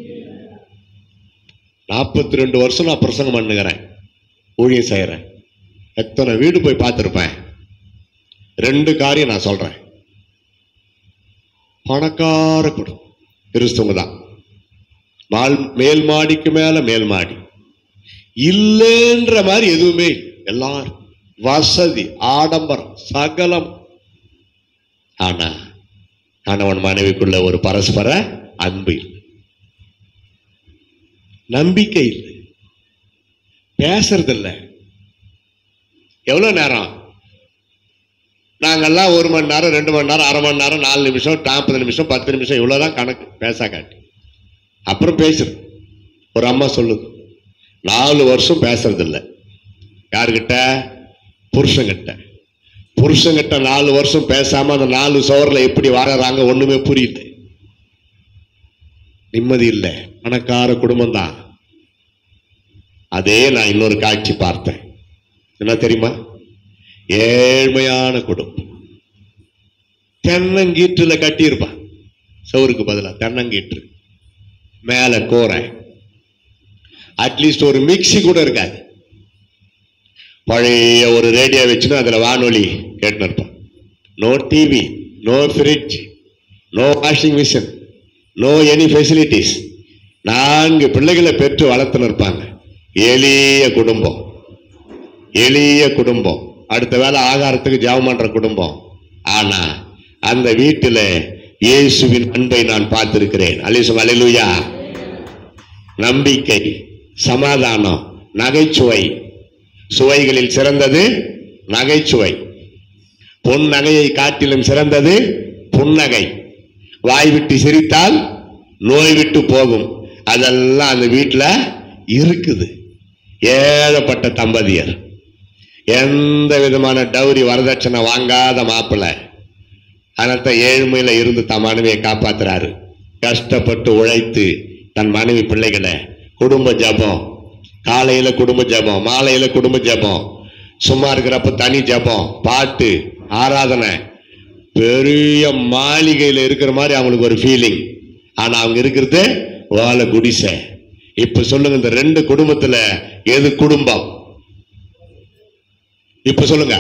நாற்பத்தி ரெண்டு வருஷம் நான் பிரசங்கம் பண்ணுகிறேன் ஊழியம் செய்யறேன் எத்தனை வீடு போய் பார்த்திருப்பேன் ரெண்டு காரியம் நான் சொல்றேன் பணக்கார குடும்பம் கிறிஸ்துவங்க தான் மால் மேல் மாடிக்கு மேல மேல் மாடி இல்லைன்ற மாதிரி எதுவுமே இல்லை. எல்லாரும் வசதி ஆடம்பரம் சகலம் ஆனா கணவன் மனைவிக்குள்ள ஒரு பரஸ்பர அன்பு இல்லை நம்பிக்கை இல்லை பேசுறது இல்லை எவ்வளவு நேரம் நாங்கெல்லாம் ஒரு மணி நேரம் ரெண்டு மணி நேரம் அரை மணி நேரம் நாலு நிமிஷம் நாற்பது நிமிஷம் பத்து நிமிஷம் இவ்வளவுதான் கணக்கு பேசா காட்டி அப்புறம் பேசுறது ஒரு அம்மா சொல்லுது நாலு வருஷம் பேசுறது இல்லை யாருக்கிட்ட புருஷங்கிட்ட புருஷங்கிட்ட நாலு வருஷம் பேசாம அந்த நாலு சவரில் எப்படி வாழறாங்க ஒண்ணுமே புரியல நிம்மதி இல்லை பணக்கார குடும்பம் தான் அதே நான் இன்னொரு காட்சி பார்த்தேன் என்ன தெரியுமா ஏழ்மையான குடும்பம் தென்னங்கீற்றுல கட்டியிருப்பான் சவுருக்கு பதிலா தென்னங்கீற்று மேல கோரை அட்லீஸ்ட் ஒரு மிக்ஸி கூட இருக்காது பழைய ஒரு ரேடியோ வச்சுன்னு அதுல வானொலி கேட்டுன்னு இருப்பான் no TV no fridge no washing machine no any facilities நான்கு பிள்ளைகளை பெற்று வளர்த்துன்னு இருப்பாங்க எளிய குடும்பம் எளிய குடும்பம் அடுத்த வேளை ஆகாரத்துக்கு ஜெபம் பண்ற குடும்பம் ஆனா அந்த வீட்டுல இயேசுவின் அன்பை நான் பார்த்திருக்கிறேன் அலிசம் அலையிலுயா நம்பிக்கை சமாதானம் நகைச்சுவை சுவைகளில் சிறந்தது நகைச்சுவை பொன் நகையை காட்டிலும் சிறந்தது புன்னகை வாய் விட்டு சிரித்தால் நோய் விட்டு போகும் அதெல்லாம் அந்த வீட்டுல இருக்குது ஏழப்பட்ட தம்பதியர் எந்த விதமான டௌரி வரதட்சணை வாங்காத மாப்பிள்ளை அதனால ஏழ்மையில இருந்து தன் மனைவியை காப்பாத்துறாரு கஷ்டப்பட்டு உழைத்து தன் மனைவி பிள்ளைகளை குடும்ப ஜபம் காலையில குடும்ப ஜபம் மாலையில குடும்ப ஜபம் சும்மா இருக்கிறப்ப தனி ஜபம் பாட்டு ஆராதனை பெரிய மாளிகையில இருக்கிற மாதிரி அவங்களுக்கு ஒரு ஃபீலிங் ஆனா அவங்க இருக்கிறது ஓலை குடிசை இப்ப சொல்லுங்க இந்த ரெண்டு குடும்பத்துல எது குடும்பம் இப்ப சொல்லுங்க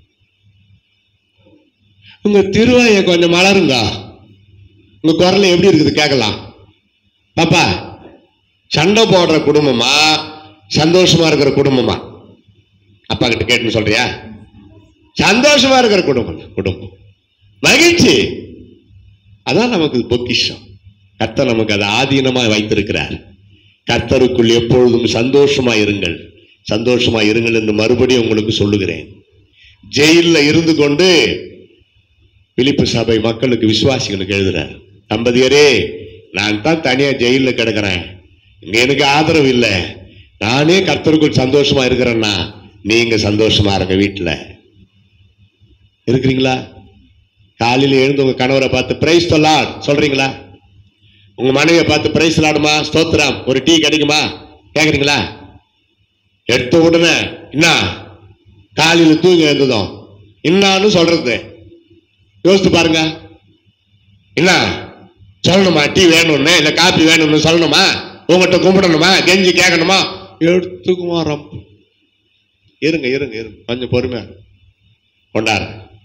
உங்க திருவாய கொஞ்சம் மலருங்க உங்க குரல் எப்படி இருக்குது கேட்கலாம் பாப்பா சண்டை போடுற குடும்பமா சந்தோஷமா இருக்கிற குடும்பமா அப்பா கிட்ட கேட்டுன்னு சொல்றியா சந்தோஷமா இருக்கிற குடும்பம் குடும்பம் மகிழ்ச்சி அதான் நமக்கு பொக்கிஷம் கர்த்தர் நமக்கு அதை ஆதீனமா வைத்திருக்கிறார் கர்த்தருக்குள் எப்பொழுதும் சந்தோஷமா இருங்கள் சந்தோஷமா இருங்கள் என்று மறுபடியும் உங்களுக்கு சொல்லுகிறேன் ஜெயில்ல இருந்து கொண்டு பிலிப்பு சபை மக்களுக்கு விசுவாசிகளுக்கு எழுதுறார் தம்பதியரே நான் தான் தனியா ஜெயில்ல கிடக்கிறேன் இங்க எனக்கு ஆதரவு இல்லை நானே கர்த்தருக்குள் சந்தோஷமா இருக்கிறேன்னா நீங்க சந்தோஷமா இருங்க வீட்டுல இருக்கிறீங்களா காலையில எழுந்து உங்க கணவரை பார்த்து பிரைஸ் சொல்லாட் சொல்றீங்களா உங்க மனைவியை பார்த்து பிரைஸ் லாடுமா ஸ்தோத்திரம் ஒரு டீ கிடைக்குமா கேக்குறீங்களா எடுத்த உடனே என்ன காலையில தூங்கி எழுந்ததும் இன்னான்னு சொல்றது யோசித்து பாருங்க என்ன சொல்லணுமா டீ வேணும்னு இல்ல காப்பி வேணும்னு சொல்லணுமா உங்ககிட்ட கும்பிடணுமா கெஞ்சி கேட்கணுமா எடுத்துக்குமா ரொம்ப இருங்க இருங்க இருங்க கொஞ்சம் பொறுமையா இருங்க. கொண்டாரு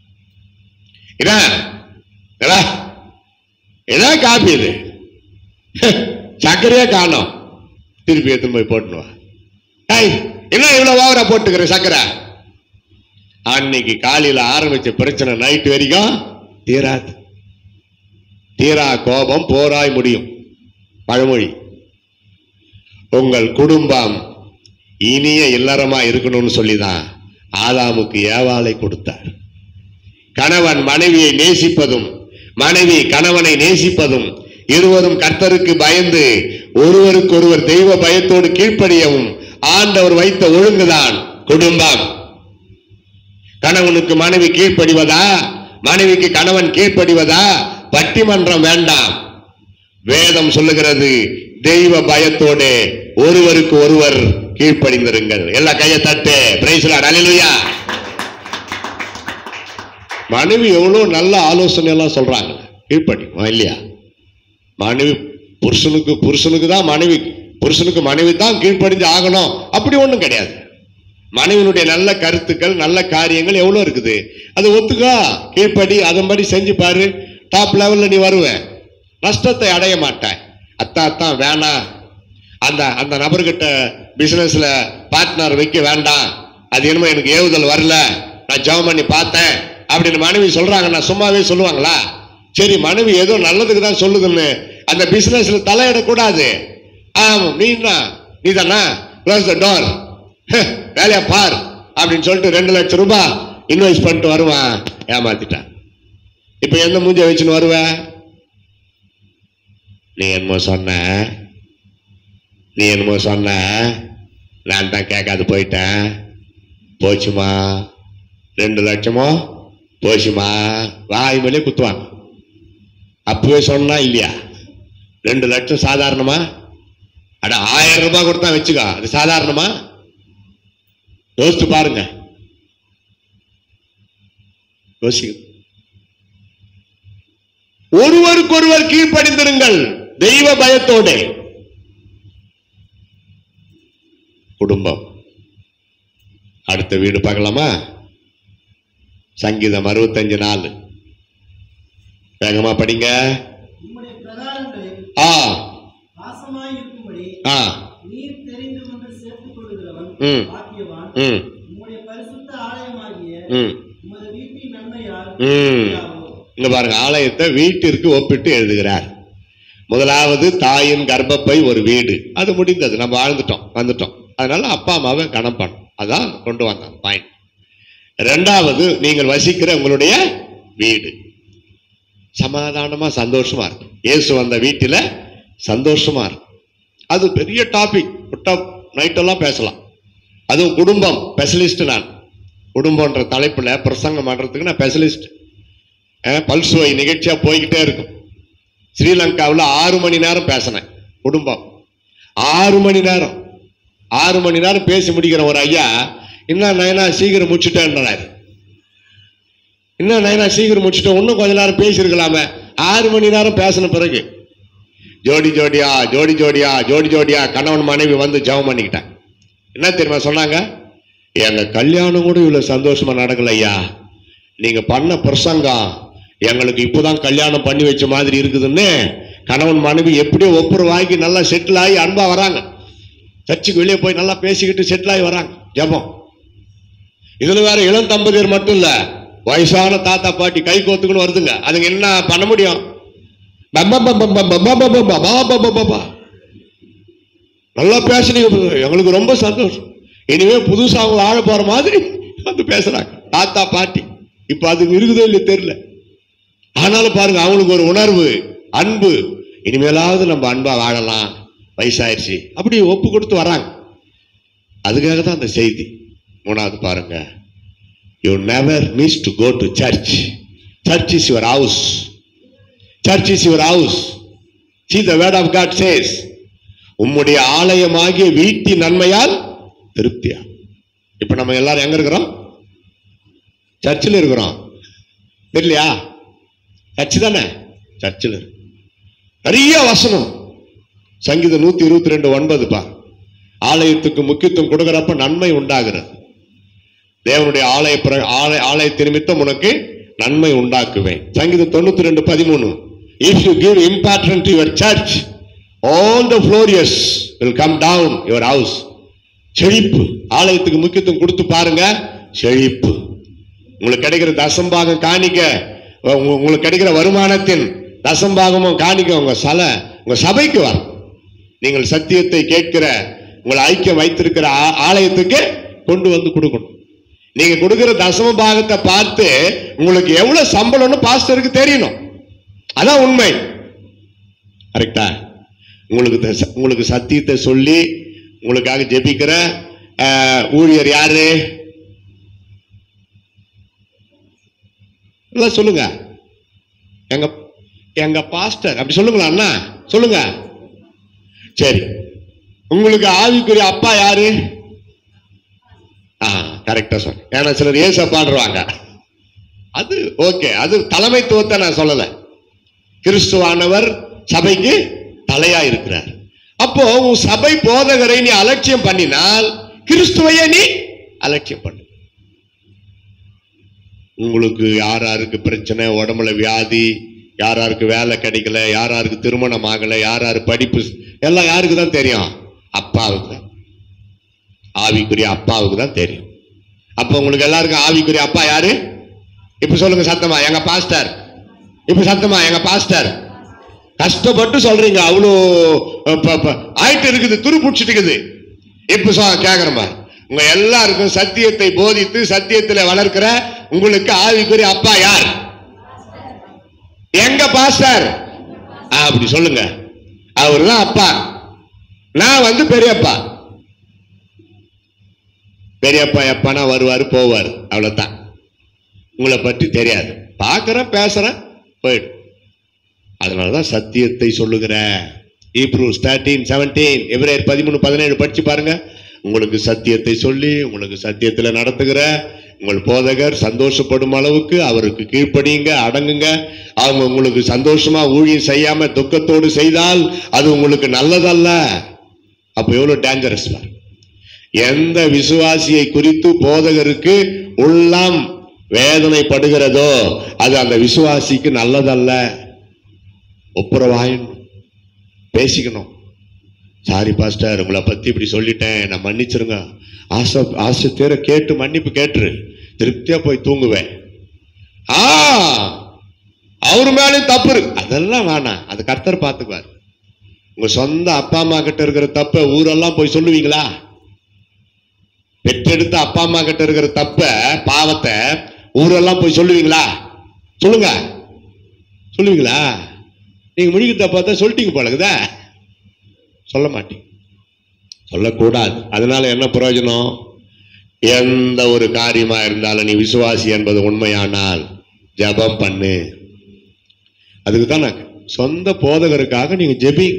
என்ன ஏடா, என்ன காப்பி இது சர்க்கரையே காணோம் திருப்பி எடுத்துன்னு போய் போட்டுன்னு வா ஏய், என்ன இவ்வளவு ஓவரா போட்டுக்கிற சர்க்கரை அன்னைக்கு காலையில ஆரம்பிச்ச பிரச்சனை நைட் வரைக்கும் தீராது தீரா கோபம் போராய் முடியும் பழமொழி உங்கள் குடும்பம் இனிய இல்லறமா இருக்கணும்னு சொல்லிதான் ஆதாமுக்கு ஏவாளை கொடுத்தார் கணவன் மனைவியை நேசிப்பதும் மனைவி கணவனை நேசிப்பதும் இருவரும் கர்த்தருக்கு பயந்து ஒருவருக்கொருவர் தெய்வ பயத்தோடு கீழ்ப்படியவும் ஆண்டவர் வைத்த ஒழுங்குதான் குடும்பம் கணவனுக்கு மனைவி கீழ்ப்படிவதா மனைவிக்கு கணவன் கீழ்ப்படிவதா பட்டிமன்றம் வேண்டாம் வேதம் சொல்லுகிறது தெய்வ பயத்தோடு ஒருவருக்கு ஒருவர் கீழ்ப்படிந்திருங்கள் எல்லா கையை தட்டு பிரைஸ்லாட் அல்லேலூயா மனைவி எவ்வளவு நல்ல ஆலோசனை எல்லாம் சொல்றாங்க கீழ்ப்படி இல்லையா மனைவி புருஷனுக்கு புருஷனுக்கு தான் மனைவி புருஷனுக்கு மனைவி தான் கீழ்ப்படிஞ்சு ஆகணும் அப்படி ஒண்ணும் கிடையாது மனைவியினுடைய நல்ல கருத்துக்கள் நல்ல காரியங்கள் எவ்வளவு இருக்குது அதை ஒத்துக்கோ கீழ்ப்படி அதன்படி செஞ்சு பாரு டாப் லெவல்ல நீ வருவ நஷ்டத்தை அடைய மாட்டேன் அத்தா அத்தான் வேணாம் அந்த அந்த நபர்கிட்ட பிசினஸ்ல பார்ட்னர் வைக்க வேண்டாம் அது என்னமோ எனக்கு ஏவுதல் வரல நான் ஜெபம் பண்ணி பார்த்தேன் அப்படின்னு மனைவி சொல்றாங்க நான் சும்மாவே சொல்லுவாங்களா சரி மனைவி ஏதோ நல்லதுக்கு தான் சொல்லுதுன்னு அந்த பிசினஸ்ல தலையிடக்கூடாது ஆமா நீ என்ன நீ தானா க்ளோஸ் த டோர் வேலையா பார் அப்படின்னு சொல்லிட்டு ரெண்டு லட்சம் ரூபாய் இன்வெஸ்ட் பண்ணிட்டு வருவான் ஏமாத்திட்டான் இப்ப எந்த மூஞ்ச வச்சுன்னு வருவ நீ என்னமோ சொன்ன நீ என்னமோ சொன்ன நான் தான் கேட்காது போயிட்டேன் போச்சுமா ரெண்டு லட்சமோ போச்சுமா வாய் மேலே குத்துவாங்க அப்பவே சொன்னா இல்லையா ரெண்டு லட்சம் சாதாரணமா அட ஆயிரம் ரூபாய் கொடுத்தா வச்சுக்கோ அது சாதாரணமா யோசிச்சு பாருங்க யோசிக்க ஒருவருக்கொருவர் கீழ்ப்படிந்திருங்கள் தெய்வ பயத்தோட குடும்பம் அடுத்த வீடு பார்க்கலாமா சங்கீதம் அறுபத்தஞ்சு நாள் வேகமா படிங்க உம்முடைய பிரகாரங்களில் ஆ வாசமாய் இருக்கும்படி ஆ நீர் தெரிந்து கொண்டு சேர்த்துக் கொள்ளுகிறவன் ம். பாக்கியவான் ம் உம்முடைய பரிசுத்த ஆலயமாகிய ம் உமது வீட்டின் நன்மையால் ம். யாவோ. இங்க பாருங்க ஆலயத்தை வீட்டிற்கு ஒப்பிட்டு எழுதுகிறார் முதலாவது தாயின் கர்ப்பப்பை ஒரு வீடு அது முடிந்தது நம்ம வாழ்ந்துட்டோம் வந்துட்டோம் அதனால அப்பா அம்மாவை கணம் பண்ணும் அதான் கொண்டு வந்தாங்க பாயிண்ட் ரெண்டாவது நீங்கள் வசிக்கிற உங்களுடைய வீடு சமாதானமா சந்தோஷமா இருக்கும் இயேசு வந்த வீட்டில சந்தோஷமா இருக்கும் அது பெரிய டாபிக் விட்டா நைட்டெல்லாம் பேசலாம் அதுவும் குடும்பம் ஸ்பெஷலிஸ்ட் நான் குடும்பம்ன்ற தலைப்புல பிரசங்கம் பண்றதுக்கு நான் ஸ்பெஷலிஸ்ட் பல்சுவை நிகழ்ச்சியா போய்கிட்டே இருக்கும் ஸ்ரீலங்காவில் ஆறு மணி நேரம் பேசினேன் குடும்பம் ஆறு மணி நேரம் ஆறு மணி நேரம் பேசி முடிக்கிற ஒரு ஐயா இன்னும் நயனா சீக்கிரம் முடிச்சுட்டேன்றாரு இன்னும் நயனா சீக்கிரம் முடிச்சுட்டேன் இன்னும் கொஞ்ச நேரம் பேசியிருக்கலாமே ஆறு மணி நேரம் பேசின பிறகு ஜோடி ஜோடியா ஜோடி ஜோடியா ஜோடி ஜோடியா கணவன் மனைவி வந்து ஜெபம் பண்ணிக்கிட்டேன் என்ன தெரியுமா சொன்னாங்க எங்க கல்யாணம் கூட இவ்வளவு சந்தோஷமா நடக்கல ஐயா நீங்க பண்ண பிரசங்கம் எங்களுக்கு இப்போதான் கல்யாணம் பண்ணி வச்ச மாதிரி இருக்குதுன்னு கணவன் மனைவி எப்படியோ ஒப்புரு வாங்கி நல்லா செட்டில் ஆகி அன்பா வராங்க சர்ச்சுக்கு வெளியே போய் நல்லா பேசிக்கிட்டு செட்டில் ஆகி வராங்க ஜெபம் இதுல வேற இளம் தம்பதியர் மட்டும் இல்ல வயசான தாத்தா பாட்டி கை கோத்துக்குன்னு வருதுங்க அதுங்க என்ன பண்ண முடியும் பம்ப பம்ப பம்ப பம்ப பம்ப பம்ப பம்ப பம்ப. நல்லா பேசுனீங்க brother. எங்களுக்கு ரொம்ப சந்தோஷம் இனிமே புதுசா அவங்க ஆழ போற மாதிரி வந்து பேசுறாங்க தாத்தா பாட்டி இப்ப அது இருக்குதோ இல்லையோ தெரியல ஆனாலும் பாருங்க அவங்களுக்கு ஒரு உணர்வு அன்பு இனிமேலாவது நம்ம அன்பா வாழலாம் வயசாயிருச்சு அப்படி ஒப்பு கொடுத்து வராங்க அதுக்காக தான் அந்த செய்தி மூணாவது பாருங்க you never miss to go to church church is your house church is your house see the word of God says உம்முடைய ஆலயமாகிய வீட்டின் நன்மையால் திருப்தியா இப்ப நம்ம எல்லாரும் எங்க இருக்கிறோம் சர்ச்சில் இருக்கிறோம் தெரியலையா சர்ச் தானே சர்ச்சில் இருக்கு. நிறைய வசனம் சங்கீதம் நூத்தி இருபத்தி ரெண்டு ஒன்பது பா ஆலயத்துக்கு முக்கியத்துவம் கொடுக்கறப்ப நன்மை உண்டாகிறது தேவனுடைய ஆலய பிர- ஆலய ஆலயத்தின் நிமித்தம் உனக்கு நன்மை உண்டாக்குவேன் சங்கீதம் தொண்ணூத்தி ரெண்டு பதிமூணு if you give important to your church all the glorious will come down your house செழிப்பு ஆலயத்துக்கு முக்கியத்துவம் கொடுத்து பாருங்க செழிப்பு உங்களுக்கு கிடைக்கிற தசம்பாகம் காணிக்க உங்க- உங்களுக்கு கிடைக்கிற வருமானத்தின் தசம்பாகமும் காணிக்க உங்க சல உங்க சபைக்கு வரும் நீங்கள் சத்தியத்தை கேட்கிற உங்களை ஐக்கியம் வைத்திருக்கிற ஆ- ஆலயத்துக்கு கொண்டு வந்து கொடுக்கணும் நீங்க கொடுக்கிற தசம பாகத்தை பார்த்து உங்களுக்கு எவ்வளவு சம்பளம்னு பாஸ்டருக்கு தெரியணும் அதான் உண்மை கரெக்டா உங்களுக்கு த- உங்களுக்கு சத்தியத்தை சொல்லி உங்களுக்காக ஜெபிக்கிற அஹ், ஊழியர் யாரு எல்லாம் சொல்லுங்க எங்க எங்க பாஸ்டர் அப்படி சொல்லுங்களா அண்ணா சொல்லுங்க சரி உங்களுக்கு ஆவிக்குரிய அப்பா யாரு ஆ கரெக்டா சொன்ன ஏன்னா சிலர் ஏசப்பாடுவாங்க அது ஓகே அது தலைமைத்துவத்தை நான் சொல்லல கிறிஸ்துவானவர் சபைக்கு தலையா இருக்கிறார் அப்போ உன் சபை போதகரை நீ அலட்சியம் பண்ணினால் கிறிஸ்துவையே நீ அலட்சியம் பண்ணு உங்களுக்கு யார் யாருக்கு பிரச்சனை உடம்புல வியாதி யார் யாருக்கு வேலை கிடைக்கல யார் யாருக்கு திருமணம் ஆகல யார் யாரு படிப்பு எல்லாம் யாருக்கு தான் தெரியும் அப்பாவுக்கு தான் ஆவிக்குரிய அப்பாவுக்கு தான் தெரியும் அப்ப உங்களுக்கு எல்லாருக்கும் ஆவிக்குரிய அப்பா யாரு இப்ப சொல்லுங்க சத்தமா எங்க பாஸ்டர் இப்ப சத்தமா எங்க பாஸ்டர் கஷ்டப்பட்டு சொல்றீங்க அவ்வளோ அஹ், ப- ப- ஆயிட்டு இருக்குது துரு பிடிச்சிட்டு இருக்குது இப்ப சொ கேக்குறேன் பாரு. உங்க எல்லாருக்கும் சத்தியத்தை போதித்து சத்தியத்துல வளர்க்கிற உங்களுக்கு ஆவிக்குரிய அப்பா யார் எங்க பாஸ்டர் ஆ, அப்படி சொல்லுங்க அவர் தான் அப்பா நான் வந்து பெரியப்பா பெரியப்பா எப்பனா வருவாரு போவார் அவ்வளவுதான் உங்களை பற்றி தெரியாது பார்க்கறேன் பேசுறேன் போயிடும் அதனாலதான் சத்தியத்தை சொல்லுகிற ஈப்ரூஸ் தேர்ட்டீன் செவன்டீன் எபிரேயர் பதிமூணு பதினேழு படிச்சு பாருங்க உங்களுக்கு சத்தியத்தை சொல்லி உங்களுக்கு சத்தியத்துல நடத்துகிற உங்கள் போதகர் சந்தோஷப்படும் அளவுக்கு அவருக்கு கீழ்ப்படியுங்க அடங்குங்க அவங்க உங்களுக்கு சந்தோஷமா ஊழியம் செய்யாம துக்கத்தோடு செய்தால் அது உங்களுக்கு நல்லதல்ல அப்ப எவ்வளவு டேஞ்சரஸ் பாரு எந்த விசுவாசியை குறித்து போதகருக்கு உள்ளம் வேதனைப்படுகிறதோ அது அந்த விசுவாசிக்கு நல்லதல்ல ஒப்புரவாயணும் பேசிக்கணும் சாரி பாஸ்டர் உங்களை பத்தி இப்படி சொல்லிட்டேன் நான் மன்னிச்சிருங்க ஆசை ஆசை தேர கேட்டு மன்னிப்பு கேட்டுரு திருப்தியா போய் தூங்குவேன் ஆ அவர் மேலேயும் தப்பு இருக்கு அதெல்லாம் வேணாம் அது கர்த்தர் பார்த்துக்குவார் உங்க சொந்த அப்பா அம்மா கிட்ட இருக்கிற தப்ப ஊரெல்லாம் போய் சொல்லுவீங்களா பெற்றெடுத்த அப்பா அம்மா கிட்ட இருக்கிற தப்ப பாவத்தை ஊரெல்லாம் போய் சொல்லுவீங்களா சொல்லுங்க சொல்லுவீங்களா நீங்க முடிக்கிறத பார்த்தா சொல்லிட்டீங்க பழகுதா சொல்ல மாட்டீங்க சொல்லக்கூடாது அதனால என்ன பிரயோஜனம் எந்த ஒரு காரியமா இருந்தாலும் நீ விசுவாசி என்பது உண்மையானால் ஜெபம் பண்ணு அதுக்கு தான் நான் சொந்த போதகருக்காக நீங்க ஜெபிங்க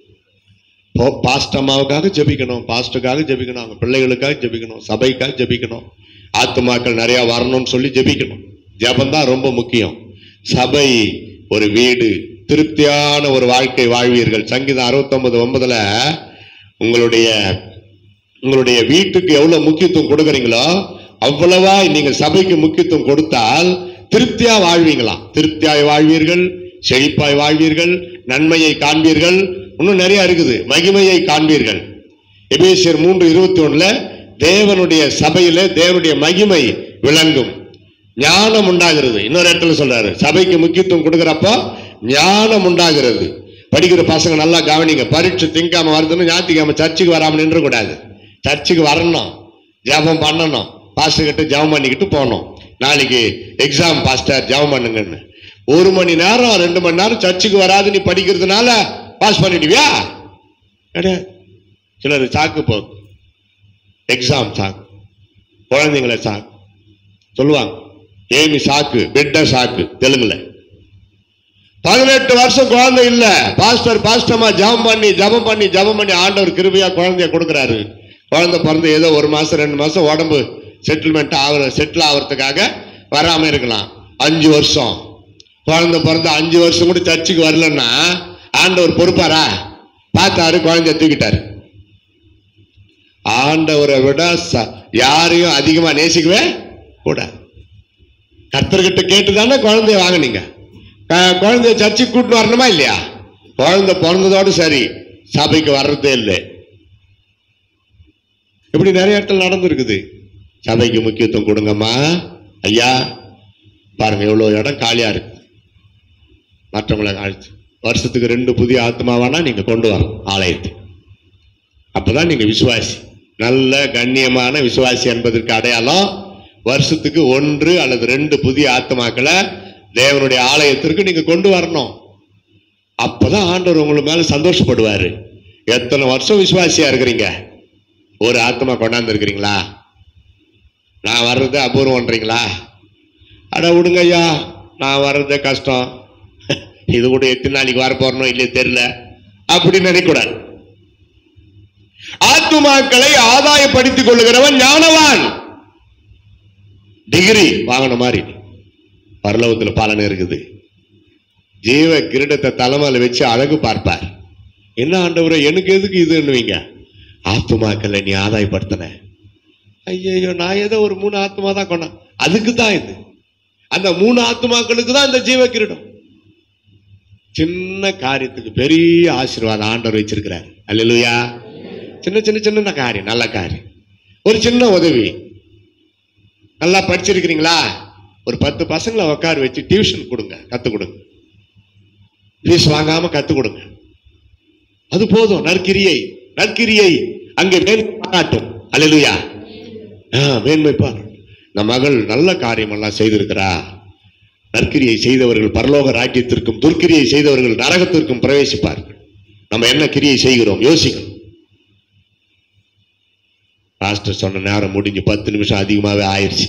போ- பாஸ்ட் அம்மாவுக்காக ஜெபிக்கணும் பாஸ்டுக்காக ஜெபிக்கணும் அவங்க பிள்ளைகளுக்காக ஜெபிக்கணும் சபைக்காக ஜெபிக்கணும் ஆத்துமாக்கள் நிறைய வரணும்னு சொல்லி ஜெபிக்கணும் ஜெபம் தான் ரொம்ப முக்கியம் சபை ஒரு வீடு திருப்தியான ஒரு வாழ்க்கை வாழ்வீர்கள் சங்கீதம் அறுபத்தொன்பது ஒன்பதுல உங்களுடைய உங்களுடைய வீட்டுக்கு எவ்வளவு முக்கியத்துவம் கொடுக்குறீங்களோ அவ்வளவா நீங்க சபைக்கு முக்கியத்துவம் கொடுத்தால் திருப்தியா வாழ்வீங்களாம் திருப்தியாய் வாழ்வீர்கள் செழிப்பாய் வாழ்வீர்கள் நன்மையை காண்பீர்கள் இன்னும் நிறைய இருக்குது மகிமையை காண்பீர்கள் எபேசியர் மூன்று இருபத்தி ஒண்ணுல தேவனுடைய சபையில தேவனுடைய மகிமை விளங்கும் ஞானம் உண்டாகிறது இன்னொரு இடத்துல சொல்றாரு சபைக்கு முக்கியத்துவம் கொடுக்கறப்போ ஞானம் உண்டாகிறது படிக்கிற பசங்க நல்லா கவனிங்க பரீட்சை திங்காம வருதுன்னு ஞாயிற்றுக்கிழமை சர்ச்சுக்கு வராம நின்று கூடாது சர்ச்சுக்கு வரணும் ஜெபம் பண்ணணும் பாஸ்டர் கிட்ட ஜெபம் பண்ணிக்கிட்டு போகணும் நாளைக்கு எக்ஸாம் பாஸ்டர் ஜெபம் பண்ணுங்கன்னு ஒரு மணி நேரம் ரெண்டு மணி நேரம் சர்ச்சுக்கு வராது நீ படிக்கிறதுனால பாஸ் பண்ணிடுவியா கிடையாது சிலர் சாக்கு போக்கு எக்ஸாம் சாக்கு குழந்தைங்கள சாக்கு சொல்லுவாங்க ஏமி சாக்கு பெட்ட சாக்கு தெலுங்குல பதினெட்டு வருஷம் குழந்தை இல்ல பாஸ்டர் பாஸ்டமா ஜபம் பண்ணி ஜபம் பண்ணி ஜபம் பண்ணி ஆண்டவர் கிருபையா குழந்தைய கொடுக்கறாரு குழந்தை பிறந்து ஏதோ ஒரு மாசம் ரெண்டு மாசம் உடம்பு செட்டில்மெண்ட் ஆகுற செட்டில் ஆகிறதுக்காக வராம இருக்கலாம் அஞ்சு வருஷம் குழந்தை பிறந்து அஞ்சு வருஷம் கூட சர்ச்சுக்கு வரலன்னா ஆண்டவர் பொறுப்பாரா பார்த்தாரு குழந்தைய தூக்கிட்டாரு ஆண்டவரை விட ச- யாரையும் அதிகமா நேசிக்கவே கூடாது கர்த்தர்கிட்ட கேட்டு தானே குழந்தைய வாங்குனீங்க க- குழந்தைய சர்ச்சுக்கு கூட்டு வரணுமா இல்லையா குழந்தை பிறந்ததோடு சரி சபைக்கு வர்றதே இல்லை இப்படி நிறைய இடத்துல நடந்திருக்குது சபைக்கு முக்கியத்துவம் கொடுங்கம்மா ஐயா பாருங்க எவ்வளவு இடம் காலியா இருக்கு மற்றவங்களை அழைச்சு வருஷத்துக்கு ரெண்டு புதிய ஆத்மாவானா நீங்க கொண்டு வரணும் ஆலயத்துக்கு அப்பதான் நீங்க விசுவாசி நல்ல கண்ணியமான விசுவாசி என்பதற்கு அடையாளம் வருஷத்துக்கு ஒன்று அல்லது ரெண்டு புதிய ஆத்மாக்களை தேவனுடைய ஆலயத்திற்கு நீங்க கொண்டு வரணும் அப்பதான் ஆண்டவர் உங்களை மேல சந்தோஷப்படுவாரு எத்தனை வருஷம் விசுவாசியா இருக்கிறீங்க ஒரு ஆத்மா கொண்டாந்து இருக்கிறீங்களா நான் வர்றது அபூர்வம்ன்றீங்களா அட விடுங்க ஐயா நான் வர்றதே கஷ்டம் இது கூட எத்தனை நாளைக்கு வர போறனோ இல்லையே தெரியல அப்படின்னு நினைக்கூடாது ஆத்துமாக்களை ஆதாயப்படுத்திக் கொள்ளுகிறவன் ஞானவான் டிகிரி வாங்கின மாதிரி பரலோகத்துல பலன் இருக்குது ஜீவ கிரீடத்தை தலைமையில வச்சு அழகு பார்ப்பார் என்ன ஆண்டவரே எனக்கு எதுக்கு இதுன்னுவீங்க ஆத்துமாக்களை நீ ஆதாயப்படுத்தின ஐயோ நான் ஏதோ ஒரு மூணு ஆத்மா தான் கொண்டேன் அதுக்கு தான் இது அந்த மூணு ஆத்துமாக்களுக்கு தான் இந்த ஜீவ கிரீடம் சின்ன காரியத்துக்கு பெரிய ஆசீர்வாதம் ஆண்டவர் வச்சிருக்கிறார் அல்லேலூயா சின்ன சின்ன சின்ன காரியம் நல்ல காரியம் ஒரு சின்ன உதவி நல்லா படிச்சிருக்கிறீங்களா ஒரு பத்து பசங்களை உட்கார வச்சு டியூஷன் கொடுங்க கத்து கொடுங்க ஃபீஸ் வாங்காம கத்து கொடுங்க அது போதும் நற்கிரியை நற்கிரியை அங்கே மேன்மை பாராட்டும் அல்லேலூயா ஆ, மேன்மை பாராட்டும் இந்த மகள் நல்ல காரியமெல்லாம் செய்திருக்கிறா நற்கிரியை செய்தவர்கள் பரலோக ராஜ்யத்திற்கும் துர்க்கிரியை செய்தவர்கள் நரகத்திற்கும் பிரவேசிப்பார்கள் நம்ம என்ன கிரியை செய்கிறோம் யோசிக்கணும் பாஸ்டர் சொன்ன நேரம் முடிஞ்சு பத்து நிமிஷம் அதிகமாகவே ஆயிடுச்சு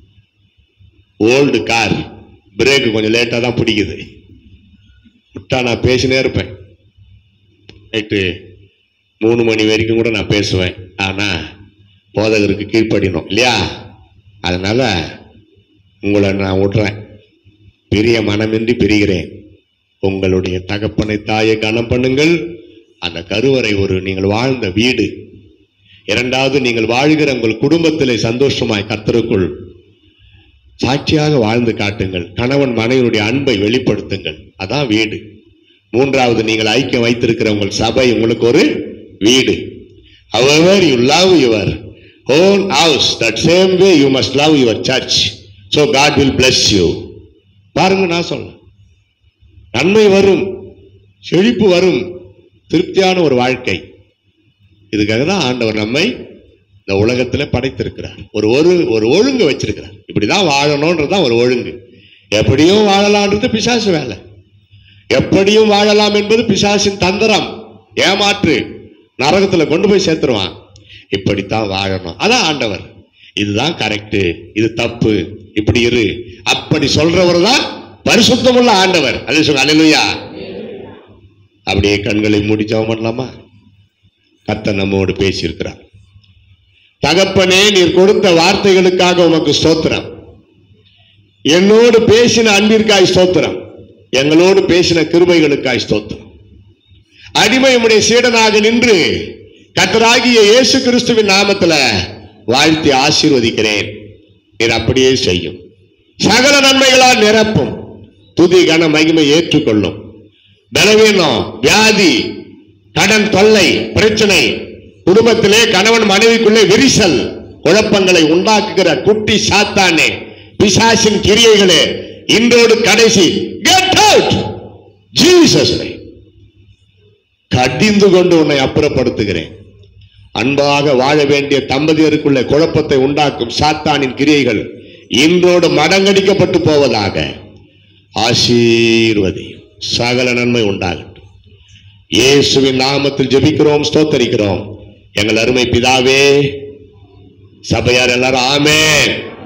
ஓல்டு கார் பிரேக்கு கொஞ்சம் லேட்டாக தான் பிடிக்குது விட்டா நான் பேசினே இருப்பேன் நைட்டு மூணு மணி வரைக்கும் கூட நான் பேசுவேன் ஆனால் போதகருக்கு கீழ்ப்படினோம் இல்லையா அதனால உங்களை நான் விட்றேன் பெரிய மனமின்றி பிரிகிறேன் உங்களுடைய தகப்பனை தாயை கனம் பண்ணுங்கள் அந்த கருவறை ஒரு நீங்கள் வாழ்ந்த வீடு இரண்டாவது நீங்கள் வாழ்கிற உங்கள் குடும்பத்திலே சந்தோஷமாய் கர்த்தருக்குள் சாட்சியாக வாழ்ந்து காட்டுங்கள் கணவன் மனைவியுடைய அன்பை வெளிப்படுத்துங்கள் அதான் வீடு மூன்றாவது நீங்கள் ஐக்கியம் வைத்திருக்கிற உங்கள் சபை உங்களுக்கு ஒரு வீடு however you love your own house that same way you must love your church so god will bless you பாருங்க நான் சொல்றேன் நன்மை வரும் செழிப்பு வரும் திருப்தியான ஒரு வாழ்க்கை இதுக்காக தான் ஆண்டவர் நம்மை இந்த உலகத்துல படைத்திருக்கிறார் ஒரு ஒரு ஒரு ஒழுங்கு வச்சிருக்கிறார் இப்படிதான் வாழணும்ன்றது தான் ஒரு ஒழுங்கு எப்படியும் வாழலான்றது பிசாசு வேலை எப்படியும் வாழலாம் என்பது பிசாசின் தந்திரம் ஏமாற்று நரகத்துல கொண்டு போய் சேர்த்துருவான் இப்படித்தான் வாழணும் அதான் ஆண்டவர் இதுதான் கரெக்ட் இது தப்பு இப்படி இரு அப்படி சொல்றவர் தான் பரிசுத்தமுள்ள ஆண்டவர் அது சொல்ல அலையா அப்படியே கண்களை மூடி ஜெபம் பண்ணலாமா கர்த்தர் நம்மோடு பேசியிருக்கிறார் தகப்பனே நீர் கொடுத்த வார்த்தைகளுக்காக உமக்கு ஸ்தோத்திரம் என்னோடு பேசின அன்பிற்காய் ஸ்தோத்திரம் எங்களோடு பேசின கிருபைகளுக்காய் ஸ்தோத்திரம் அடிமை உம்முடைய சீடனாக நின்று கத்தராகிய இயேசு கிறிஸ்துவின் நாமத்துல வாழ்த்தி ஆசீர்வதிக்கிறேன் நீர் அப்படியே செய்யும் சகல நன்மைகளால் நிரப்பும் துதி கன மகிமை ஏற்றுக்கொள்ளும் பலவீனம் வியாதி கடன் தொல்லை பிரச்சனை குடும்பத்திலே கணவன் மனைவிக்குள்ளே விரிசல் குழப்பங்களை உண்டாக்குகிற குட்டி சாத்தானே பிசாசின் கிரியைகளே இன்றோடு கடைசி கெட் அவுட் ஜீசஸ் கடிந்து கொண்டு உன்னை அப்புறப்படுத்துகிறேன் அன்பாக வாழ வேண்டிய தம்பதியருக்குள்ள குழப்பத்தை உண்டாக்கும் சாத்தானின் கிரியைகள் இன்றோடு மடங்கடிக்கப்பட்டு போவதாக ஆசீர்வதியும் சகல நன்மை உண்டாகட்டும் இயேசுவின் நாமத்தில் ஜெபிக்கிறோம் ஸ்தோத்தரிக்கிறோம் எங்கள் அருமை பிதாவே சபையார் எல்லாரும் ஆமென்